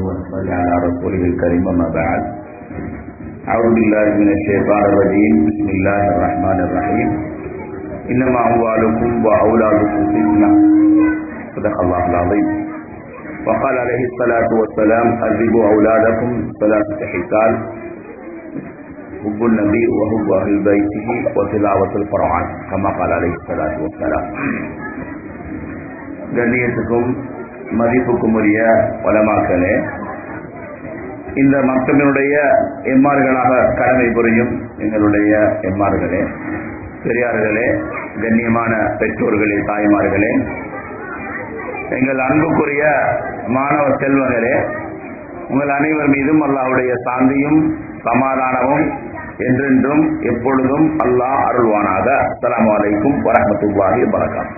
ونصلي على رسوله الكريم أما بعد أعوذ بالله من الشيطان الرجيم بسم الله الرحمن الرحيم إنما أموالكم وأولادكم فتنة صدق الله العظيم وقال عليه الصلاة والسلام أذبوا أولادكم ثلاثة حسال حب النبي وحب أهل بيته وتلاوة القرآن كما قال عليه الصلاة والسلام கண்ணியத்துக்கும் மதிப்புக்கும் உரிய வளமாக்களே இந்த மக்களினுடைய எம்மார்களாக கடமை புரியும் எங்களுடைய எம்மார்களே பெரியார்களே கண்ணியமான பெற்றோர்களே தாய்மார்களே எங்கள் அன்புக்குரிய மாணவ செல்வங்களே உங்கள் அனைவர் மீதும் அல்லாஹ்வுடைய சாந்தியும் சமாதானமும் என்றென்றும் எப்பொழுதும் அல்லாஹ் அருள்வானாக அஸ்ஸலாமு அலைக்கும் வரஹ்மத்துல்லாஹி வபரகாத்துஹு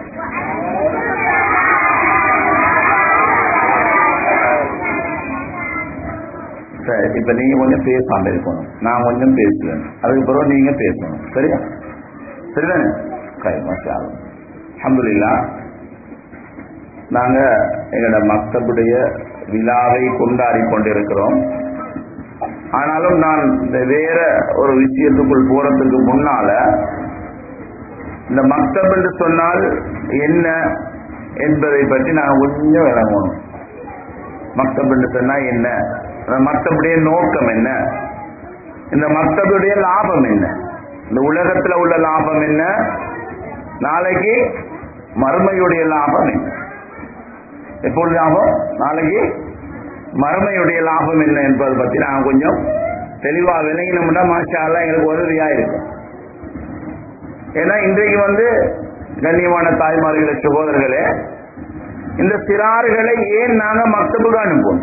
சரி இப்ப நீங்க கொஞ்சம் பேசாம இருக்கணும் நான் கொஞ்சம் பேசுவேன் அதுக்கு பிறகு நீங்க பேசணும் சரியா சரிதானே கை மாஷா அல்ஹம்துலில்லா நாங்க எங்களோட மக்தபுடைய விழாவை கொண்டாடி கொண்டிருக்கிறோம் ஆனாலும் நான் இந்த வேற ஒரு விஷயத்துக்குள் போறதுக்கு முன்னால இந்த மக்தப் என்று சொன்னால் என்ன என்பதை பற்றி நான் கொஞ்சம் விளங்கணும் மக்தப் என்று சொன்னா என்ன அந்த மக்தபுடைய நோக்கம் என்ன இந்த மக்தபுடைய லாபம் என்ன இந்த உலகத்துல உள்ள லாபம் என்ன நாளைக்கு மறுமையுடைய லாபம் என்ன எப்பொழுது லாபம் நாளைக்கு மறுமையுடைய லாபம் என்ன என்பதை பத்தி நான் கொஞ்சம் தெளிவா விளங்கினோம்னா மாஷா அல்லா எங்களுக்கு உதவியா இருக்கும் ஏன்னா இன்றைக்கு வந்து கண்ணியமான தாய்மார்களே சகோதரர்களே இந்த சிறார்களை ஏன் நாங்க மக்தபுக்கு அனுப்புவோம்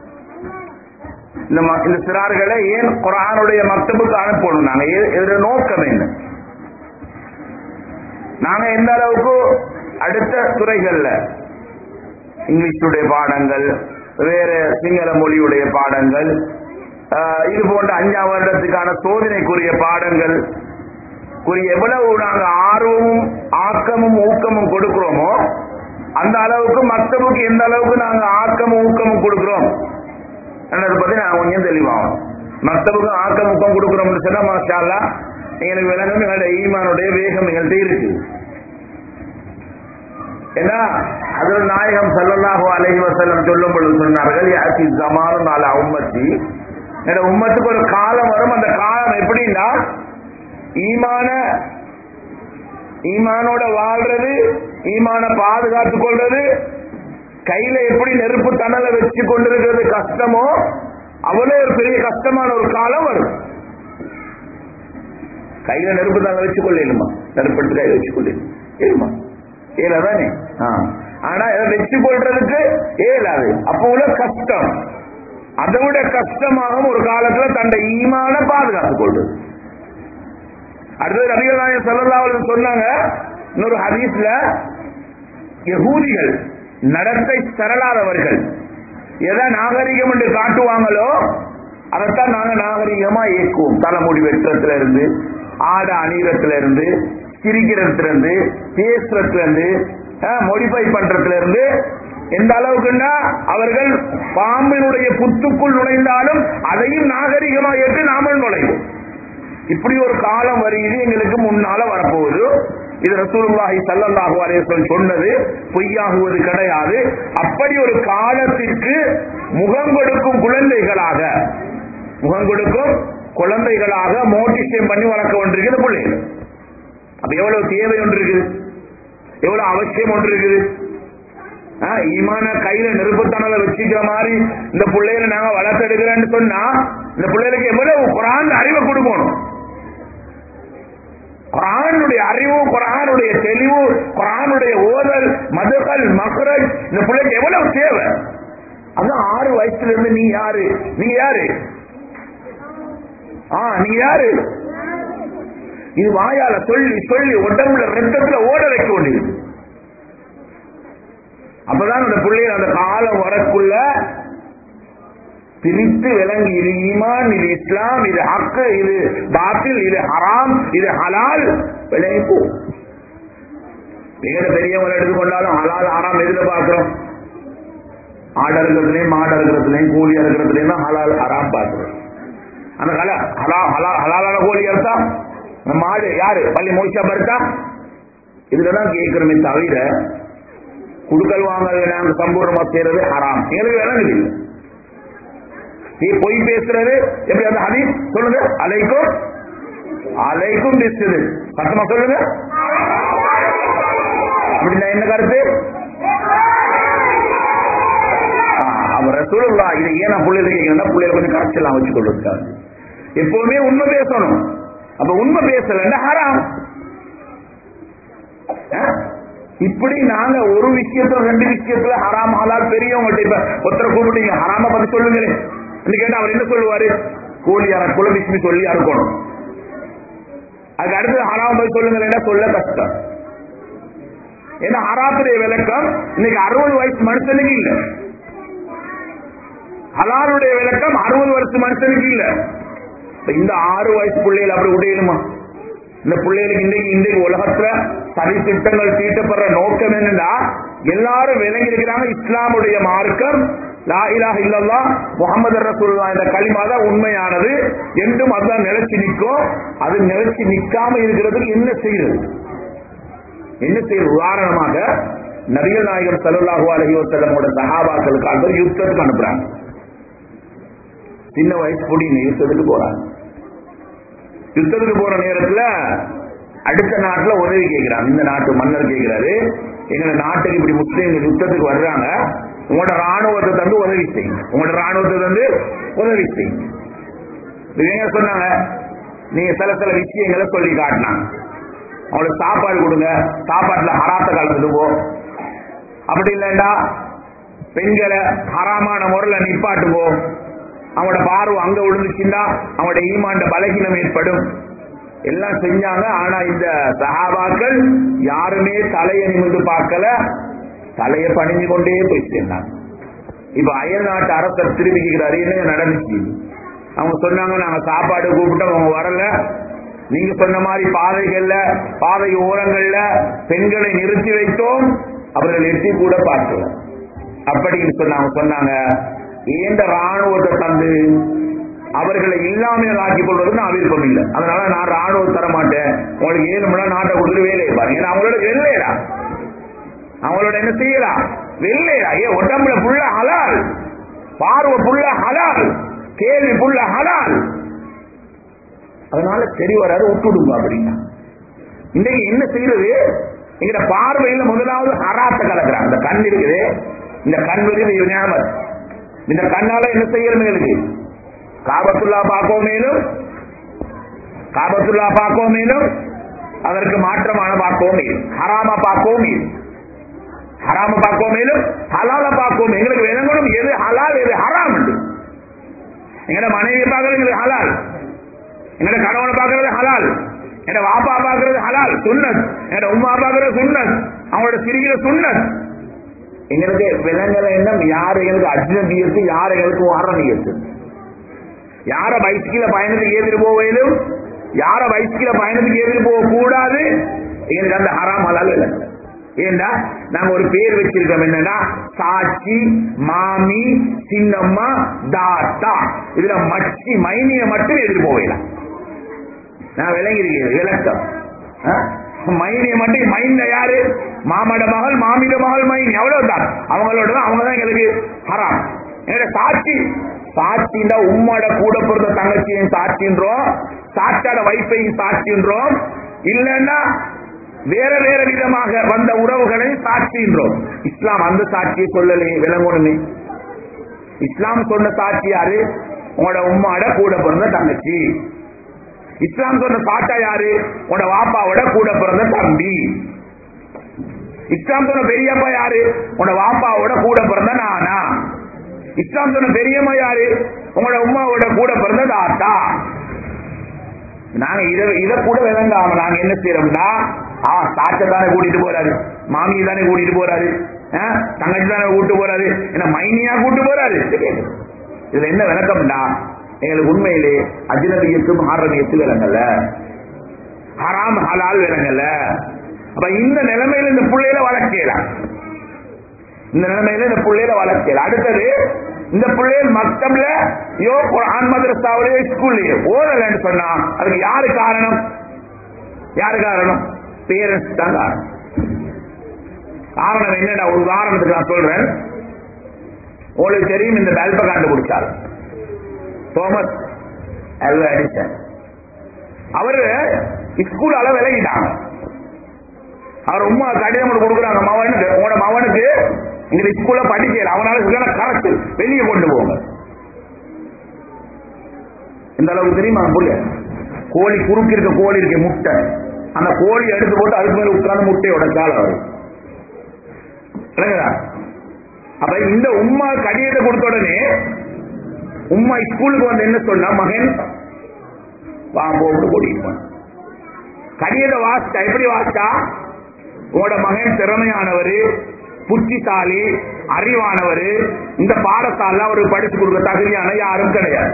இந்த ம- இந்த சிறார்களை ஏன் குரானுடைய மக்தபுக்கு அனுப்பணும் நாங்க எ- இதோட நோக்கம் என்ன நாங்க எந்த அளவுக்கு அடுத்த துறைகள்ல இங்கிலீஷுடைய பாடங்கள் வேற சிங்கள மொழியுடைய பாடங்கள் ஆஹ், இது போன்ற அஞ்சாம் வருடத்துக்கான சோதனைக்குரிய பாடங்கள் குறி எவ்வளவு நாங்க ஆர்வமும் ஆக்கமும் ஊக்கமும் கொடுக்கிறோமோ அந்த அளவுக்கு மக்தபுக்கு எந்த அளவுக்கு நாங்க ஆக்கமும் ஊக்கமும் கொடுக்கிறோம் என்னதை பத்தி நான் கொஞ்சம் தெளிவாகும் மக்தபுக்கு ஆக்கம் ஊக்கம் கொடுக்கிறோம்னு சொன்னா மாஷா அல்லாஹ், எங்களுக்கு விளங்கும் எங்களுடைய ஈமானுடைய வேகம் எங்கள்கிட்ட இருக்கு ஏன்னா அதில் நாயகம் ஸல்லல்லாஹு அலைஹி வஸல்லம் சொல்லும் பொழுது சொன்னார்கள் யாத்தி ஜமானும் அல உம்மத்தி என்னோட உம்மத்துக்கு ஒரு காலம் வரும் அந்த காலம் எப்படின்னா ஈமான ஈமானோட வாழ்றது ஈமான பாதுகாத்துக் கொள்றது கையில எப்படி நெருப்பு தணலை வச்சு கொண்டிருக்கிறது கஷ்டமோ அவ்வளவு ஒரு பெரிய கஷ்டமான ஒரு காலம் வரும் கையில நெருப்பு தணலை வச்சு கொள்ளணுமா நெருப்பு எடுத்து கையில வச்சு கொள்ளணும் ஏழுமா ஏழாதானே ஆனா இதை வச்சு கொள்றதுக்கு ஏழாது அப்போ உள்ள கஷ்டம் அதை விட கஷ்டமாகவும் ஒரு காலத்துல தன்னை ஈமான பாதுகாத்துக் கொள்றது அடுத்தது நபிகள் நாயகம் ஸல்லல்லாஹு அலைஹி வஸல்லம் சொன்னாங்க இன்னொரு ஹதீஸ்ல யகூதிகள் நடத்தை சரளாதவர்கள் எதை நாகரிகம் என்று காட்டுவாங்களோ அதைத்தான் நாங்க நாகரிகமா இயக்குவோம் தலைமுடி வெட்டுறதுல இருந்து ஆடை அணிகிறதுல இருந்து சிரிக்கிறதுல இருந்து பேசுறதுல இருந்து மொடிஃபை பண்றதுல இருந்து எந்த அளவுக்குன்னா அவர்கள் பாம்பினுடைய புத்துக்குள் நுழைந்தாலும் அதையும் நாகரிகமா ஏற்று நாமல் நுழைவோம் இப்படி ஒரு காலம் வருகிறது எங்களுக்கு முன்னால வரப்போகுது இது ரசூலுல்லாஹி ஸல்லல்லாஹு அலைஹி வஸல்லம் சொன்னது பொய்யாகுவது கிடையாது அப்படி ஒரு காலத்திற்கு முகம் கொடுக்கும் குழந்தைகளாக முகம் கொடுக்கும் குழந்தைகளாக மோட்டிவேஷன் பண்ணி வளர்க்க ஒன்றிருக்குது பிள்ளைகள் அப்ப எவ்வளவு தேவை ஒன்று இருக்குது எவ்வளவு அவசியம் ஒன்று இருக்குது ஆ, ஈமான கையில நெருப்புத்தனல வச்சுக்கிற மாதிரி இந்த பிள்ளைகளை நாங்க வளர்த்தெடுக்கிறேன்னு சொன்னா இந்த பிள்ளைகளுக்கு எவ்வளவு குரான் அறிவை கொடுக்கணும் குரானுடைய அறிவு குரானுடைய தெளிவு குரானுடைய ஓதல் மதுகள் மகரல் இந்த பிள்ளைக்கு எவ்வளவு தேவை அதான் ஆறு வயசுல இருந்து நீ யாரு நீங்க யாரு ஆ நீங்க யாரு இது வாயால சொல்லி சொல்லி உடம்புல ரத்தத்துல ஓட வைக்க வேண்டியது அப்பதான் அந்த பிள்ளைகள் அந்த காலம் வரக்குள்ள பிரித்து விளங்கி இது ஈமான் இது இஸ்லாம் இது ஹக்கு இது பாத்தில் இது ஹராம் இது ஹலால் விளங்கி போ எங்கட பெரியவங்களை எடுத்துக்கொண்டாலும் ஹலால் ஹராம் எதுல பாக்குறோம் ஆடு அறுக்கிறதுலயும் மாடு அறுக்கிறதுலயும் கோழி அறுக்கிறதுலயும் தான் ஹலால் ஹராம் பார்க்கிறோம் அந்த ஹலா ஹலா ஹலா ஹலாலான கோழி அறுத்தா அந்த மாடு யாரு பள்ளி மோஷா பருத்தா இதுலதான் கேட்கிறோமே தவிர குடுக்கல் வாங்கல் நாங்க சம்பூர்ணமா செய்யறது ஹராம் எங்களுக்கு வேலை இல்லை நீ பொய் பேசுறது எப்படி அந்த ஹதீஸ் சொல்லுங்க அலைக்கும் அலைக்கும் பேசுது சத்தமா சொல்லுங்க அப்படின்னா என்ன கருத்து ஆ, அவர் ரசூலுல்லா இதை ஏன் நான் பிள்ளைகள் கேட்கிறேன்னா பிள்ளைகள் கொஞ்சம் கரைச்சலாம் வச்சு கொள்வதற்காக எப்பவுமே உண்மை பேசணும் அப்ப உண்மை பேசலன்னா ஹராம் ஆ? இப்படி நாங்க ஒரு விஷயத்துல ரெண்டு விஷயத்துல ஹராம் ஹலால் பெரியவங்கள்ட்ட இப்ப ஒருத்தரை கூப்பிட்டீங்க ஹராம பத்தி சொல்லுங்களேன் கேட்டா அவர் என்ன சொல்லுவாரு கோழி அறக்குள்ள விஷ்ணு சொல்லி அறுக்கணும் அதுக்கு அடுத்து ஹராம் பத்தி சொல்லுங்களேன்னா சொல்ல கஷ்டம் ஏன்னா ஹராத்துடைய விளக்கம் இன்னைக்கு அறுபது வயசு மனுஷனுக்கு இல்ல ஹலாலுடைய விளக்கம் அறுபது வருஷம் மனுஷனுக்கு இல்ல இப்ப இந்த ஆறு வயசு பிள்ளைகள் அப்படி உடையணுமா இந்த பிள்ளைகளுக்கு இன்றைக்கு இன்றைக்கு உலகத்துல சரி திட்டங்கள் தீட்டப்படுற நோக்கம் என்னன்னா எல்லாரும் விளங்கி இருக்கிறாங்க இஸ்லாமுடைய மார்க்கம் லா இலாஹ இல்லல்லா முகமது ரசூல்லா இந்த களிமா தான் உண்மையானது என்றும் அதுதான் நிலைச்சு நிற்கும் அது நிலைச்சு நிற்காம இருக்கிறதுக்கு என்ன செய்யறது என்ன செய்யறது உதாரணமாக நபிகள் நாயகம் சல்லாஹூ அலஹி வசல்லமோட சஹாபாக்களுக்காக யுத்தத்துக்கு அனுப்புறாங்க சின்ன வயசு பொடிங்க யுத்தத்துக்கு போறாங்க யுத்தத்துக்கு போற நேரத்துல அடுத்த நாட்டுல உதவி கேட்கிறாங்க இந்த நாட்டு மன்னர் கேட்கிறாரு எங்க நாட்டுக்கு இப்படி முஸ்லீம்கள் யுத்தத்துக்கு வர்றாங்க உங்களோட ராணுவத்தை தந்து உதவி செய்யுங்க உங்களோட ராணுவத்தை தந்து உதவி செய்யுங்க இவங்க சொன்னாங்க நீங்க சில சில விஷயங்களை சொல்லி காட்டினாங்க அவங்களுக்கு சாப்பாடு கொடுங்க சாப்பாட்டுல ஹராத்த கலந்துட்டு போ அப்படி இல்லைண்டா பெண்களை ஹராமான முறையில நிப்பாட்டுங்கோ அவங்களோட பார்வை அங்க விழுந்துச்சுன்னா அவங்களோட ஈமாண்ட பலகீனம் ஏற்படும் எல்லாம் செஞ்சாங்க ஆனா இந்த சஹாபாக்கள் யாருமே தலையை நிமிர்ந்து பார்க்கல தலையை பணிஞ்சு கொண்டே போய் சேர்ந்தாங்க இப்ப அயல் நாட்டு அரசர் திரும்பிக்கிறாரு என்னங்க நடந்துச்சு அவங்க சொன்னாங்க நாங்க சாப்பாடு கூப்பிட்டோம் அவங்க வரல நீங்க சொன்ன மாதிரி பாதைகள்ல பாதை ஓரங்கள்ல பெண்களை நிறுத்தி வைத்தோம் அவர்கள் எட்டி கூட பார்க்கல அப்படின்னு சொன்னாங்க சொன்னாங்க ஏந்த ராணுவத்தை தந்து அவர்களை இல்லாமல் ஆக்கிக் கொள்வது நான் விருப்பம் இல்லை அதனால நான் ராணுவம் தர மாட்டேன் உங்களுக்கு ஏழு மணி நேரம் நாட்டை கொடுத்துட்டு வேலையை பாருங்க ஏன்னா அவங்களோட வெள்ளையடா அவங்களோட என்ன செய்யலாம் வெள்ளையடா ஏ உடம்புல புள்ள ஹலால் பார்வை புள்ள ஹலால் கேள்வி புள்ள ஹலால் அதனால சரி வராது விட்டுடுங்க அப்படின்னா இன்னைக்கு என்ன செய்யறது எங்கட பார்வையில முதலாவது ஹராத்த கலக்குறாங்க இந்த கண் இருக்குது இந்த கண் வந்து ஞாபகம் இந்த கண்ணால என்ன செய்யறது எங்களுக்கு காபத்துல்லா பார்க்கவும் மேலும் காபத்துல்லா பார்க்கவும் மேலும் அதற்கு மாற்றமான பார்க்கவும் மேலும் ஹராம பார்க்கவும் மேலும் ஹராம பார்க்கவும் மேலும் ஹலால பார்க்கவும் எங்களுக்கு விளங்கணும் எது ஹலால் எது ஹராம் என்று எங்கட மனைவி பார்க்கறது எங்களுக்கு ஹலால் எங்கட கணவனை பார்க்கறது ஹலால் எங்கட வாப்பா பார்க்கறது ஹலால் சுன்னத் எங்கட உமா பார்க்கறது சுன்னத் அவங்களோட சிரிக்கிற சுன்னத் எங்களுக்கு விலங்கல எண்ணம் யார் எங்களுக்கு அஜ்னபியத்து யார் எங்களுக்கு வாரணியத்து யார பைஸ்கில பயணத்துக்கு ஏறிட்டு போவேலும் யார பைஸ்கில பயணத்துக்கு ஏறிட்டு போக கூடாது எங்களுக்கு அந்த ஹராம் ஹலால் இல்லை ஏண்டா நாங்க ஒரு பேர் வச்சிருக்கோம் என்னன்னா சாட்சி மாமி சின்னம்மா தாத்தா இதுல மச்சி மைனிய மட்டும் எதிர் போகலாம் நான் விளங்கிருக்கேன் விளக்கம் ஆ? மைனிய மட்டும் மைன்ல யாரு மாமட மகள் மாமிட மகள் மைனி அவ்வளவுதான் அவங்களோட தான் அவங்க தான் எங்களுக்கு ஹராம் எங்க சாட்சி சாட்சின்னா உம்மோட கூட பிறந்த தங்கச்சியும் சாட்சின்றோம் சாட்சாட வைப்பையும் சாட்சின்றோம் இல்லைன்னா வேற வேற விதமாக வந்த உறவுகளை சாட்சின்றோம் இஸ்லாம் அந்த சாட்சியை சொல்லலே விளங்கணுமே இஸ்லாம் சொன்ன சாட்சி யாரு உங்களோட உம்மாட கூட பிறந்த தங்கச்சி இஸ்லாம் சொன்ன சாட்டா யாரு உன்னோட வாப்பாவோட கூட பிறந்த தம்பி இஸ்லாம் சொன்ன பெரியப்பா யாரு உன்னோட வாப்பாவோட கூட பிறந்த நானா இஸ்லாம் சொன்ன பெரியம்மா யாரு உங்களோட உமாவோட கூட பிறந்த தாத்தா நாங்க இத இத கூட விளங்காம நாங்க என்ன செய்யறோம்னா ஆ சாச்சை தானே கூட்டிட்டு போறாரு மாமியை தானே கூட்டிட்டு போறாரு ஆ, தங்கச்சி தானே கூட்டு போறாரு என்ன மைனியா கூட்டு போறாரு இதுல என்ன விளக்கம்னா எங்களுக்கு உண்மையிலே அஜினபியத்தும் ஹாரபியத்து விளங்கல ஹராம் ஹலால் விளங்கல அப்ப இந்த நிலைமையில இந்த பிள்ளையில வளர்க்கலாம் இந்த நிலைமையில இந்த பிள்ளையில வளர்க்கல அடுத்தது இந்த பிள்ளைகள் மக்தம்ல யோ குர்ஆன் மதரசாவிலேயோ ஸ்கூல்லயோ ஓதலன்னு சொன்னா அதுக்கு யாரு காரணம் யாரு காரணம் பேரண்ட்ஸ் தான் காரணம் காரணம் என்னடா ஒரு உதாரணத்துக்கு நான் சொல்றேன் உங்களுக்கு தெரியும் இந்த பல்பை கண்டுபிடிச்சார் தோமஸ் அல்வா எடிசன் அவரு ஸ்கூலால விலகிட்டாங்க அவர் உமா கடிதம் ஒண்ணு கொடுக்குறாங்க மவனுக்கு உங்களோட மவனுக்கு இந்த ஸ்கூல்ல படிக்கல அவனால சரியான கரெக்ட் வெளியே கொண்டு போங்க இந்த அளவுக்கு தெரியுமா அந்த புள்ள கோழி குறுக்கு இருக்க கோழி இருக்க முட்டை அந்த கோழி எடுத்து போட்டு அதுக்கு மேல உட்கார்ந்து முட்டையோட கால வரும் விளங்குதா? அப்ப இந்த உம்மா கடிதத்தை கொடுத்த உடனே உம்மா ஸ்கூலுக்கு வந்து என்ன சொன்னா மகன் வா போட்டு கூட்டிட்டு போன கடிதத்தை வாசிச்சா எப்படி வாசிச்சா உங்களோட மகன் திறமையானவர் புத்திசாலி அறிவானவர் இந்த பாடசாலை அவருக்கு படிச்சு கொடுக்க தகுதியான யாரும் கிடையாது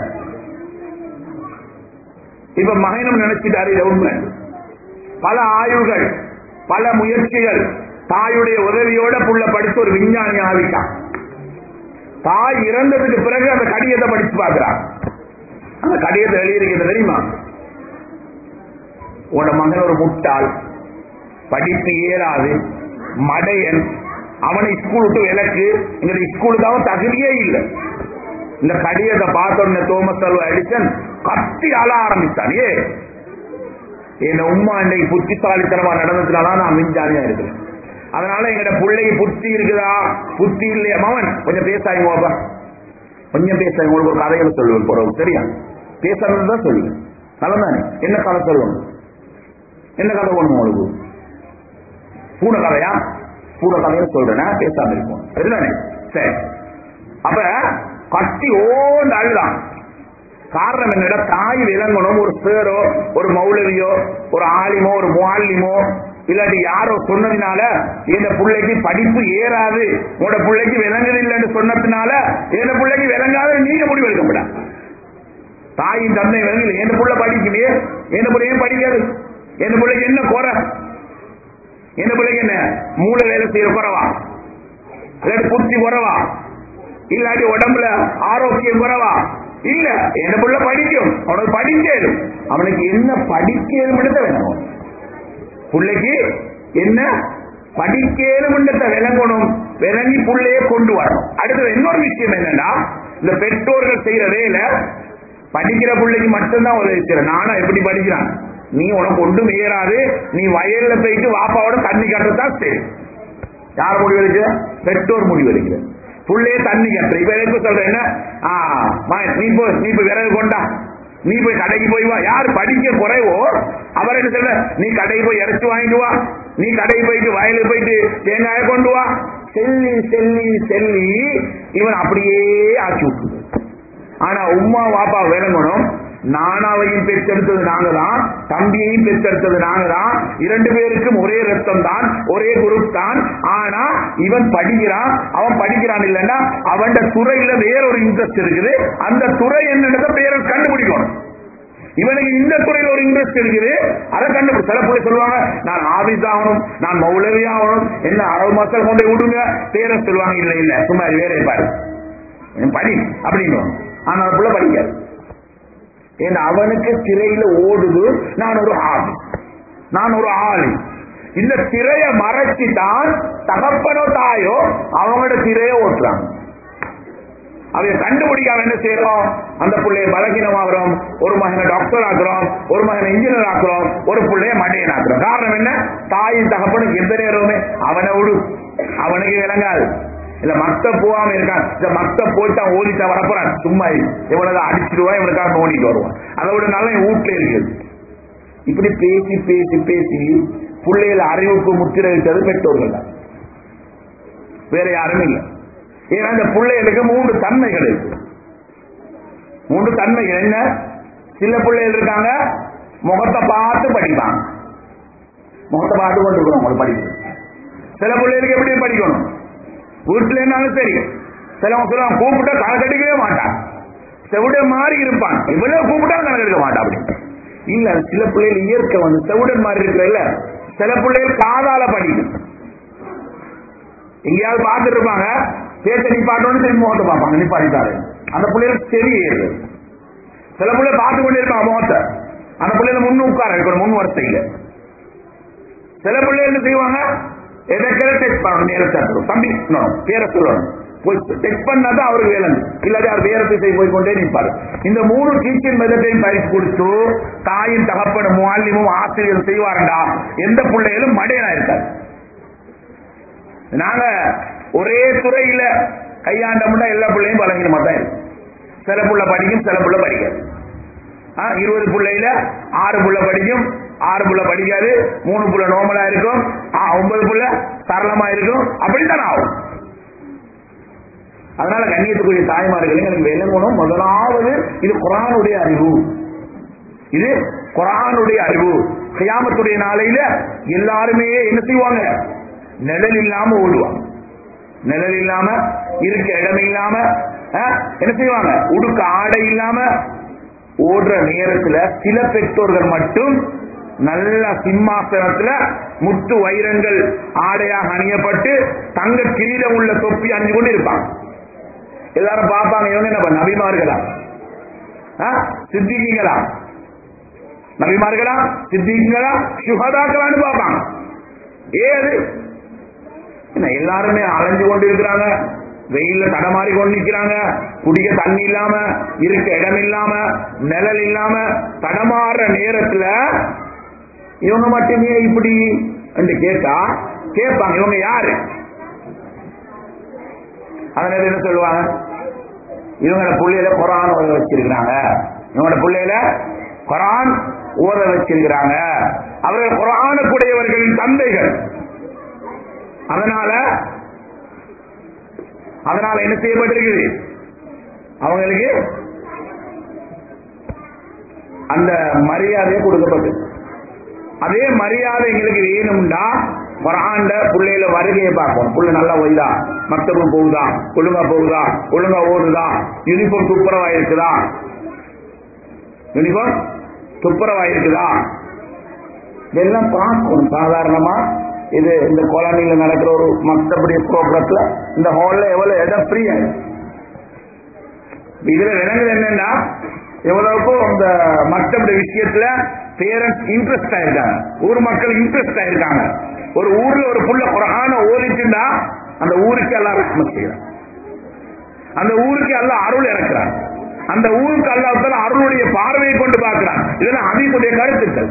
இப்ப மகனும் நினைச்சிட்டாரு இதை உண்மை பல ஆய்வுகள் பல முயற்சிகள் தாயுடைய உதவியோட புள்ள படிச்சு ஒரு விஞ்ஞானி ஆவிட்டான் தாய் இறந்ததுக்கு பிறகு அந்த கடிதத்தை படிச்சு பார்க்கிறான் அந்த கடிதத்தை எழுதியிருக்கிறது தெரியுமா உன்னோட மகன் ஒரு முட்டாள் படிப்பு ஏறாது மடையன் அவனை ஸ்கூல் விட்டு விலக்கு இந்த ஸ்கூலுக்கு அவன் தகுதியே இல்லை இந்த கடிதத்தை பார்த்த உடனே தோமஸ் அல்வா எடிசன் கத்தி அழ ஆரம்பித்தான் ஏ என் உம்மா இன்னைக்கு புத்திசாலித்தனமா நடந்ததுனால நான் விஞ்ஞானியா இருக்கிறேன் அதனால எங்கட பிள்ளைக்கு புத்தி இருக்குதா புத்தி இல்லையா மவன் கொஞ்சம் பேசாங்க பாப்பா கொஞ்சம் பேசாங்க உங்களுக்கு ஒரு கதைகளை சொல்லுவேன் போறோம் சரியா பேசுறது தான் சொல்லுவேன் நல்லதானே என்ன கதை சொல்லுவோம் என்ன கதை வேணும் உங்களுக்கு பூனை கதையா பூனை கதையை சொல்றேன் பேசாம இருப்போம் சரிதானே சரி அப்ப கட்டி ஓண்டு அழுதான் காரணம் என்னடா தாய் விளங்கணும் ஒரு சேரோ ஒரு மௌலவியோ ஒரு ஆலிமோ ஒரு முவாலிமோ இல்லாட்டி யாரோ சொன்னதுனால இந்த பிள்ளைக்கு படிப்பு ஏறாது உங்களோட பிள்ளைக்கு விளங்குது இல்லைன்னு சொன்னதுனால இந்த பிள்ளைக்கு விளங்காத நீங்க முடிவு எடுக்க முடியாது தாயின் தந்தை விளங்கல என் புள்ள படிக்கலையே என் பிள்ளை ஏன் படிக்காது என் பிள்ளைக்கு என்ன குறை என் பிள்ளைக்கு என்ன மூளை வேலை செய்யற குறைவா இல்லாட்டி புத்தி குறைவா இல்லாட்டி உடம்புல ஆரோக்கியம் குறைவா இல்ல என் புள்ள படிக்கும் அவனுக்கு படிக்கலும் அவனுக்கு என்ன படிக்கலும் வேணும் பிள்ளைக்கு என்ன படிக்கலும் விளங்கணும் விளங்கி புள்ளைய கொண்டு வரணும் அடுத்தது இன்னொரு விஷயம் என்னன்னா இந்த பெற்றோர்கள் செய்யற வேலை படிக்கிற பிள்ளைக்கு மட்டும்தான் உதவி செய்யற நானும் எப்படி படிக்கிறான் நீ உனக்கு ஒன்றும் ஏறாது நீ வயல்ல போயிட்டு வாப்பாவோட தண்ணி கட்டுறதுதான் சரி யார் முடிவெடுக்கிற பெற்றோர் முடிவெடுக்கிற புள்ளையே தண்ணி கட்டுற இப்ப எதுக்கு சொல்ற என்ன ஆ, மகன், நீ போய் நீ போய் விறகு கொண்டா நீ போய் கடைக்கு போய் வா யார் படிக்க குறைவோ அவர் என்ன சொல்ற நீ கடைக்கு போய் இறைச்சி வாங்கிட்டு வா நீ கடைக்கு போயிட்டு வயலுக்கு போயிட்டு தேங்காய கொண்டு வா செல்லி செல்லி செல்லி இவன் அப்படியே ஆக்கி விட்டுது ஆனா உம்மா வாப்பா விளங்கணும் நானாவையும் பெற்றெடுத்தது நாங்க தான் தம்பியையும் பெற்றெடுத்தது நாங்க தான் இரண்டு பேருக்கும் ஒரே ரத்தம் தான் ஒரே குரூப் தான் ஆனா இவன் படிக்கிறான் அவன் படிக்கிறான் இல்லைன்னா அவன் துறையில வேற ஒரு இன்ட்ரெஸ்ட் இருக்குது அந்த துறை என்னன்றத பேரை கண்டுபிடிக்கணும் இவனுக்கு இந்த துறையில ஒரு இன்ட்ரெஸ்ட் இருக்குது அதை கண்டுபிடி சில பிள்ளை சொல்லுவாங்க நான் ஆபீஸ் ஆகணும் நான் மௌலவி ஆகணும் என்ன அறுபது மக்கள் கொண்டு போய் விடுங்க பேரை சொல்லுவாங்க இல்ல இல்ல சும்மா இது வேற பாரு இவன் படி அப்படின்னு ஆனா அந்த பிள்ளை படிக்காது ஏன்னா அவனுக்கு திரையில ஓடுது நான் ஒரு ஆள் நான் ஒரு ஆளு இந்த திரைய மறைச்சு தான் தகப்பனோ தாயோ அவங்களோட திரைய ஓட்டுறாங்க அவங்க கண்டுபிடிக்காம என்ன செய்யறோம் அந்த பிள்ளைய பலகீனமாகிறோம் ஒரு மகனை டாக்டர் ஆக்குறோம் ஒரு மகனை இன்ஜினியர் ஆக்குறோம் ஒரு பிள்ளைய மண்டையன் ஆக்குறோம் காரணம் என்ன தாயின் தகப்பனுக்கு எந்த நேரமே அவனை விடு அவனுக்கு விளங்காது இல்ல மத்த போகாம இருக்கான் இந்த மத்த போயிட்டு அவன் ஓடிட்டா வரப்போறான் சும்மா இரு. இவனதை அடிச்சிடுவான் இவனுக்காக ஓடிட்டு வருவான் அதை விட நல்லா என் வீட்டுல இருக்குது இப்படி பேசி பேசி பேசி பிள்ளைகளை அறிவுக்கு முத்திரை வைத்தது பெற்றோர்கள் தான் வேற யாரும் இல்லை ஏன்னா இந்த பிள்ளைகளுக்கு மூன்று தன்மைகள் இருக்கு மூன்று தன்மைகள் என்ன சில பிள்ளைகள் இருக்காங்க முகத்தை பார்த்து படிப்பாங்க முகத்தை பார்த்து கொண்டு இருக்கணும் உங்களுக்கு படிப்பு சில பிள்ளைகளுக்கு எப்படி படிக்கணும் வீட்டுல இருந்தாலும் சரி சிலவங்க சொல்லுவாங்க கூப்பிட்டா கணக்கு கட்டிக்கவே மாட்டான் செவிட மாதிரி இருப்பான் இவ்வளவு கூப்பிட்டா கணக்கு எடுக்க மாட்டான் அப்படி இல்ல சில பிள்ளைகள் இயற்கை வந்து செவிடன் மாதிரி இருக்கிற சில பிள்ளைகள் காதால படிக்கும் எங்கேயாவது பார்த்துட்டு இருப்பாங்க பேச நிப்பாட்டோன்னு திரும்பி முகத்தை பார்ப்பாங்க நிப்பாட்டிட்டாரு அந்த பிள்ளைகளுக்கு தெரியறது சில பிள்ளை பார்த்து கொண்டே இருப்பாங்க முகத்தை அந்த பிள்ளைல முன்னு உட்கார இருக்கணும் முன் வரிசையில சில பிள்ளை என்ன செய்வாங்க எதற்கெல்லாம் டெஸ்ட் பண்ணணும் நேரத்தை தம்பி no, பேரை சொல்லணும் போய் டெஸ்ட் பண்ணாதான் அவருக்கு வேலை இல்லாத அவர் வேற திசை போய் கொண்டே நிற்பாரு இந்த மூணு டீச்சிங் மெதத்தையும் பயிற்சி கொடுத்து தாயின் தகப்பனும் முவாலிமும் ஆசிரியர் செய்வாருண்டா எந்த பிள்ளைகளும் மடையனா இருக்காது நாங்க ஒரே துறையில கையாண்டோம்னா எல்லா பிள்ளையும் பழகினமா தான் இருக்கும் சில புள்ள படிக்கும் சில புள்ள படிக்காது ஆ, இருபது புள்ளையில ஆறு புள்ள படிக்கும் ஆறு புள்ள படிக்காது மூணு புள்ள நோமலா இருக்கும் ஆ, ஒன்பது புள்ள சரளமா இருக்கும் அப்படித்தான் ஆகும் அதனால கண்ணியத்துக்குரிய தாய்மார்கள் எனக்கு விளங்கணும் முதலாவது இது குரானுடைய அறிவு இது குரானுடைய அறிவு கியாமத்துடைய நாளையில எல்லாருமே என்ன செய்வாங்க நிழல் இல்லாம ஓடுவாங்க நிழல் இல்லாம இருக்க இடம் இல்லாம ஆ, என்ன செய்வாங்க உடுக்க ஆடை இல்லாம ஓடுற நேரத்துல சில பெற்றோர்கள் மட்டும் நல்ல சிம்மாசனத்துல முத்து வைரங்கள் ஆடையாக அணியப்பட்டு தங்க கிரீடம் உள்ள தொப்பி அணிஞ்சு கொண்டு இருப்பாங்க எல்லாரும் பார்ப்பாங்க இவங்க என்ன பண்ண? நபிமார்களா ஆ? சித்திகிங்களா நபிமார்களா சித்திகளா சுகதாக்களான்னு பார்ப்பாங்க ஏது என்ன எல்லாருமே அலைஞ்சு கொண்டு இருக்கிறாங்க வெயில்ல தடமாறி கொண்டு நிக்கிறாங்க குடிக்க தண்ணி இல்லாம இருக்க இடம் இல்லாம நிழல் இல்லாம தடமாறுற நேரத்துல இவங்க மட்டுமே இப்படி என்று கேட்டா கேட்பாங்க இவங்க யாரு அதனால என்ன சொல்லுவாங்க இவங்களோட பிள்ளையில குரான் ஓத வச்சிருக்கிறாங்க இவங்களோட பிள்ளையில குரான் ஓத வச்சிருக்கிறாங்க அவர்கள் குரானுக்குடையவர்களின் தந்தைகள் அதனால அதனால என்ன செய்யப்பட்டிருக்குது அவங்களுக்கு அந்த மரியாதையை கொடுக்கப்பட்டு அதே மரியாதை எங்களுக்கு வேணும்டா குரான்ட பிள்ளையில வருகையை பார்ப்போம் புள்ள நல்லா ஒய்தா மக்தபு போகுதா ஒழுங்கா போகுதா ஒழுங்கா ஓடுதா யூனிஃபார்ம் துப்புரவா இருக்குதா யூனிஃபார்ம் துப்புரவா இருக்குதா இதெல்லாம் பார்க்கணும் சாதாரணமா இது இந்த காலனியில நடக்கிற ஒரு மத்தபடி ப்ரோக்ரஸ்ல இந்த ஹால்ல எவ்வளவு இடம் ஃப்ரீயா இதுல விலங்குது என்னன்னா எவ்வளவுக்கும் இந்த மத்தபடி விஷயத்துல பேரண்ட்ஸ் இன்ட்ரெஸ்ட் ஆயிருக்காங்க ஊர் மக்கள் இன்ட்ரெஸ்ட் ஆயிருக்காங்க ஒரு ஊர்ல ஒரு புள்ள குரான ஓதிச்சுன்னா அந்த ஊருக்கு எல்லாம் ரஹ்மத் செய்யறான் அந்த ஊருக்கு எல்லாம் அருள் இறக்குறான் அந்த ஊருக்கு அல்லாஹ் அருளுடைய பார்வையை கொண்டு பார்க்கிறான் இதெல்லாம் அதிகுடைய கருத்துக்கள்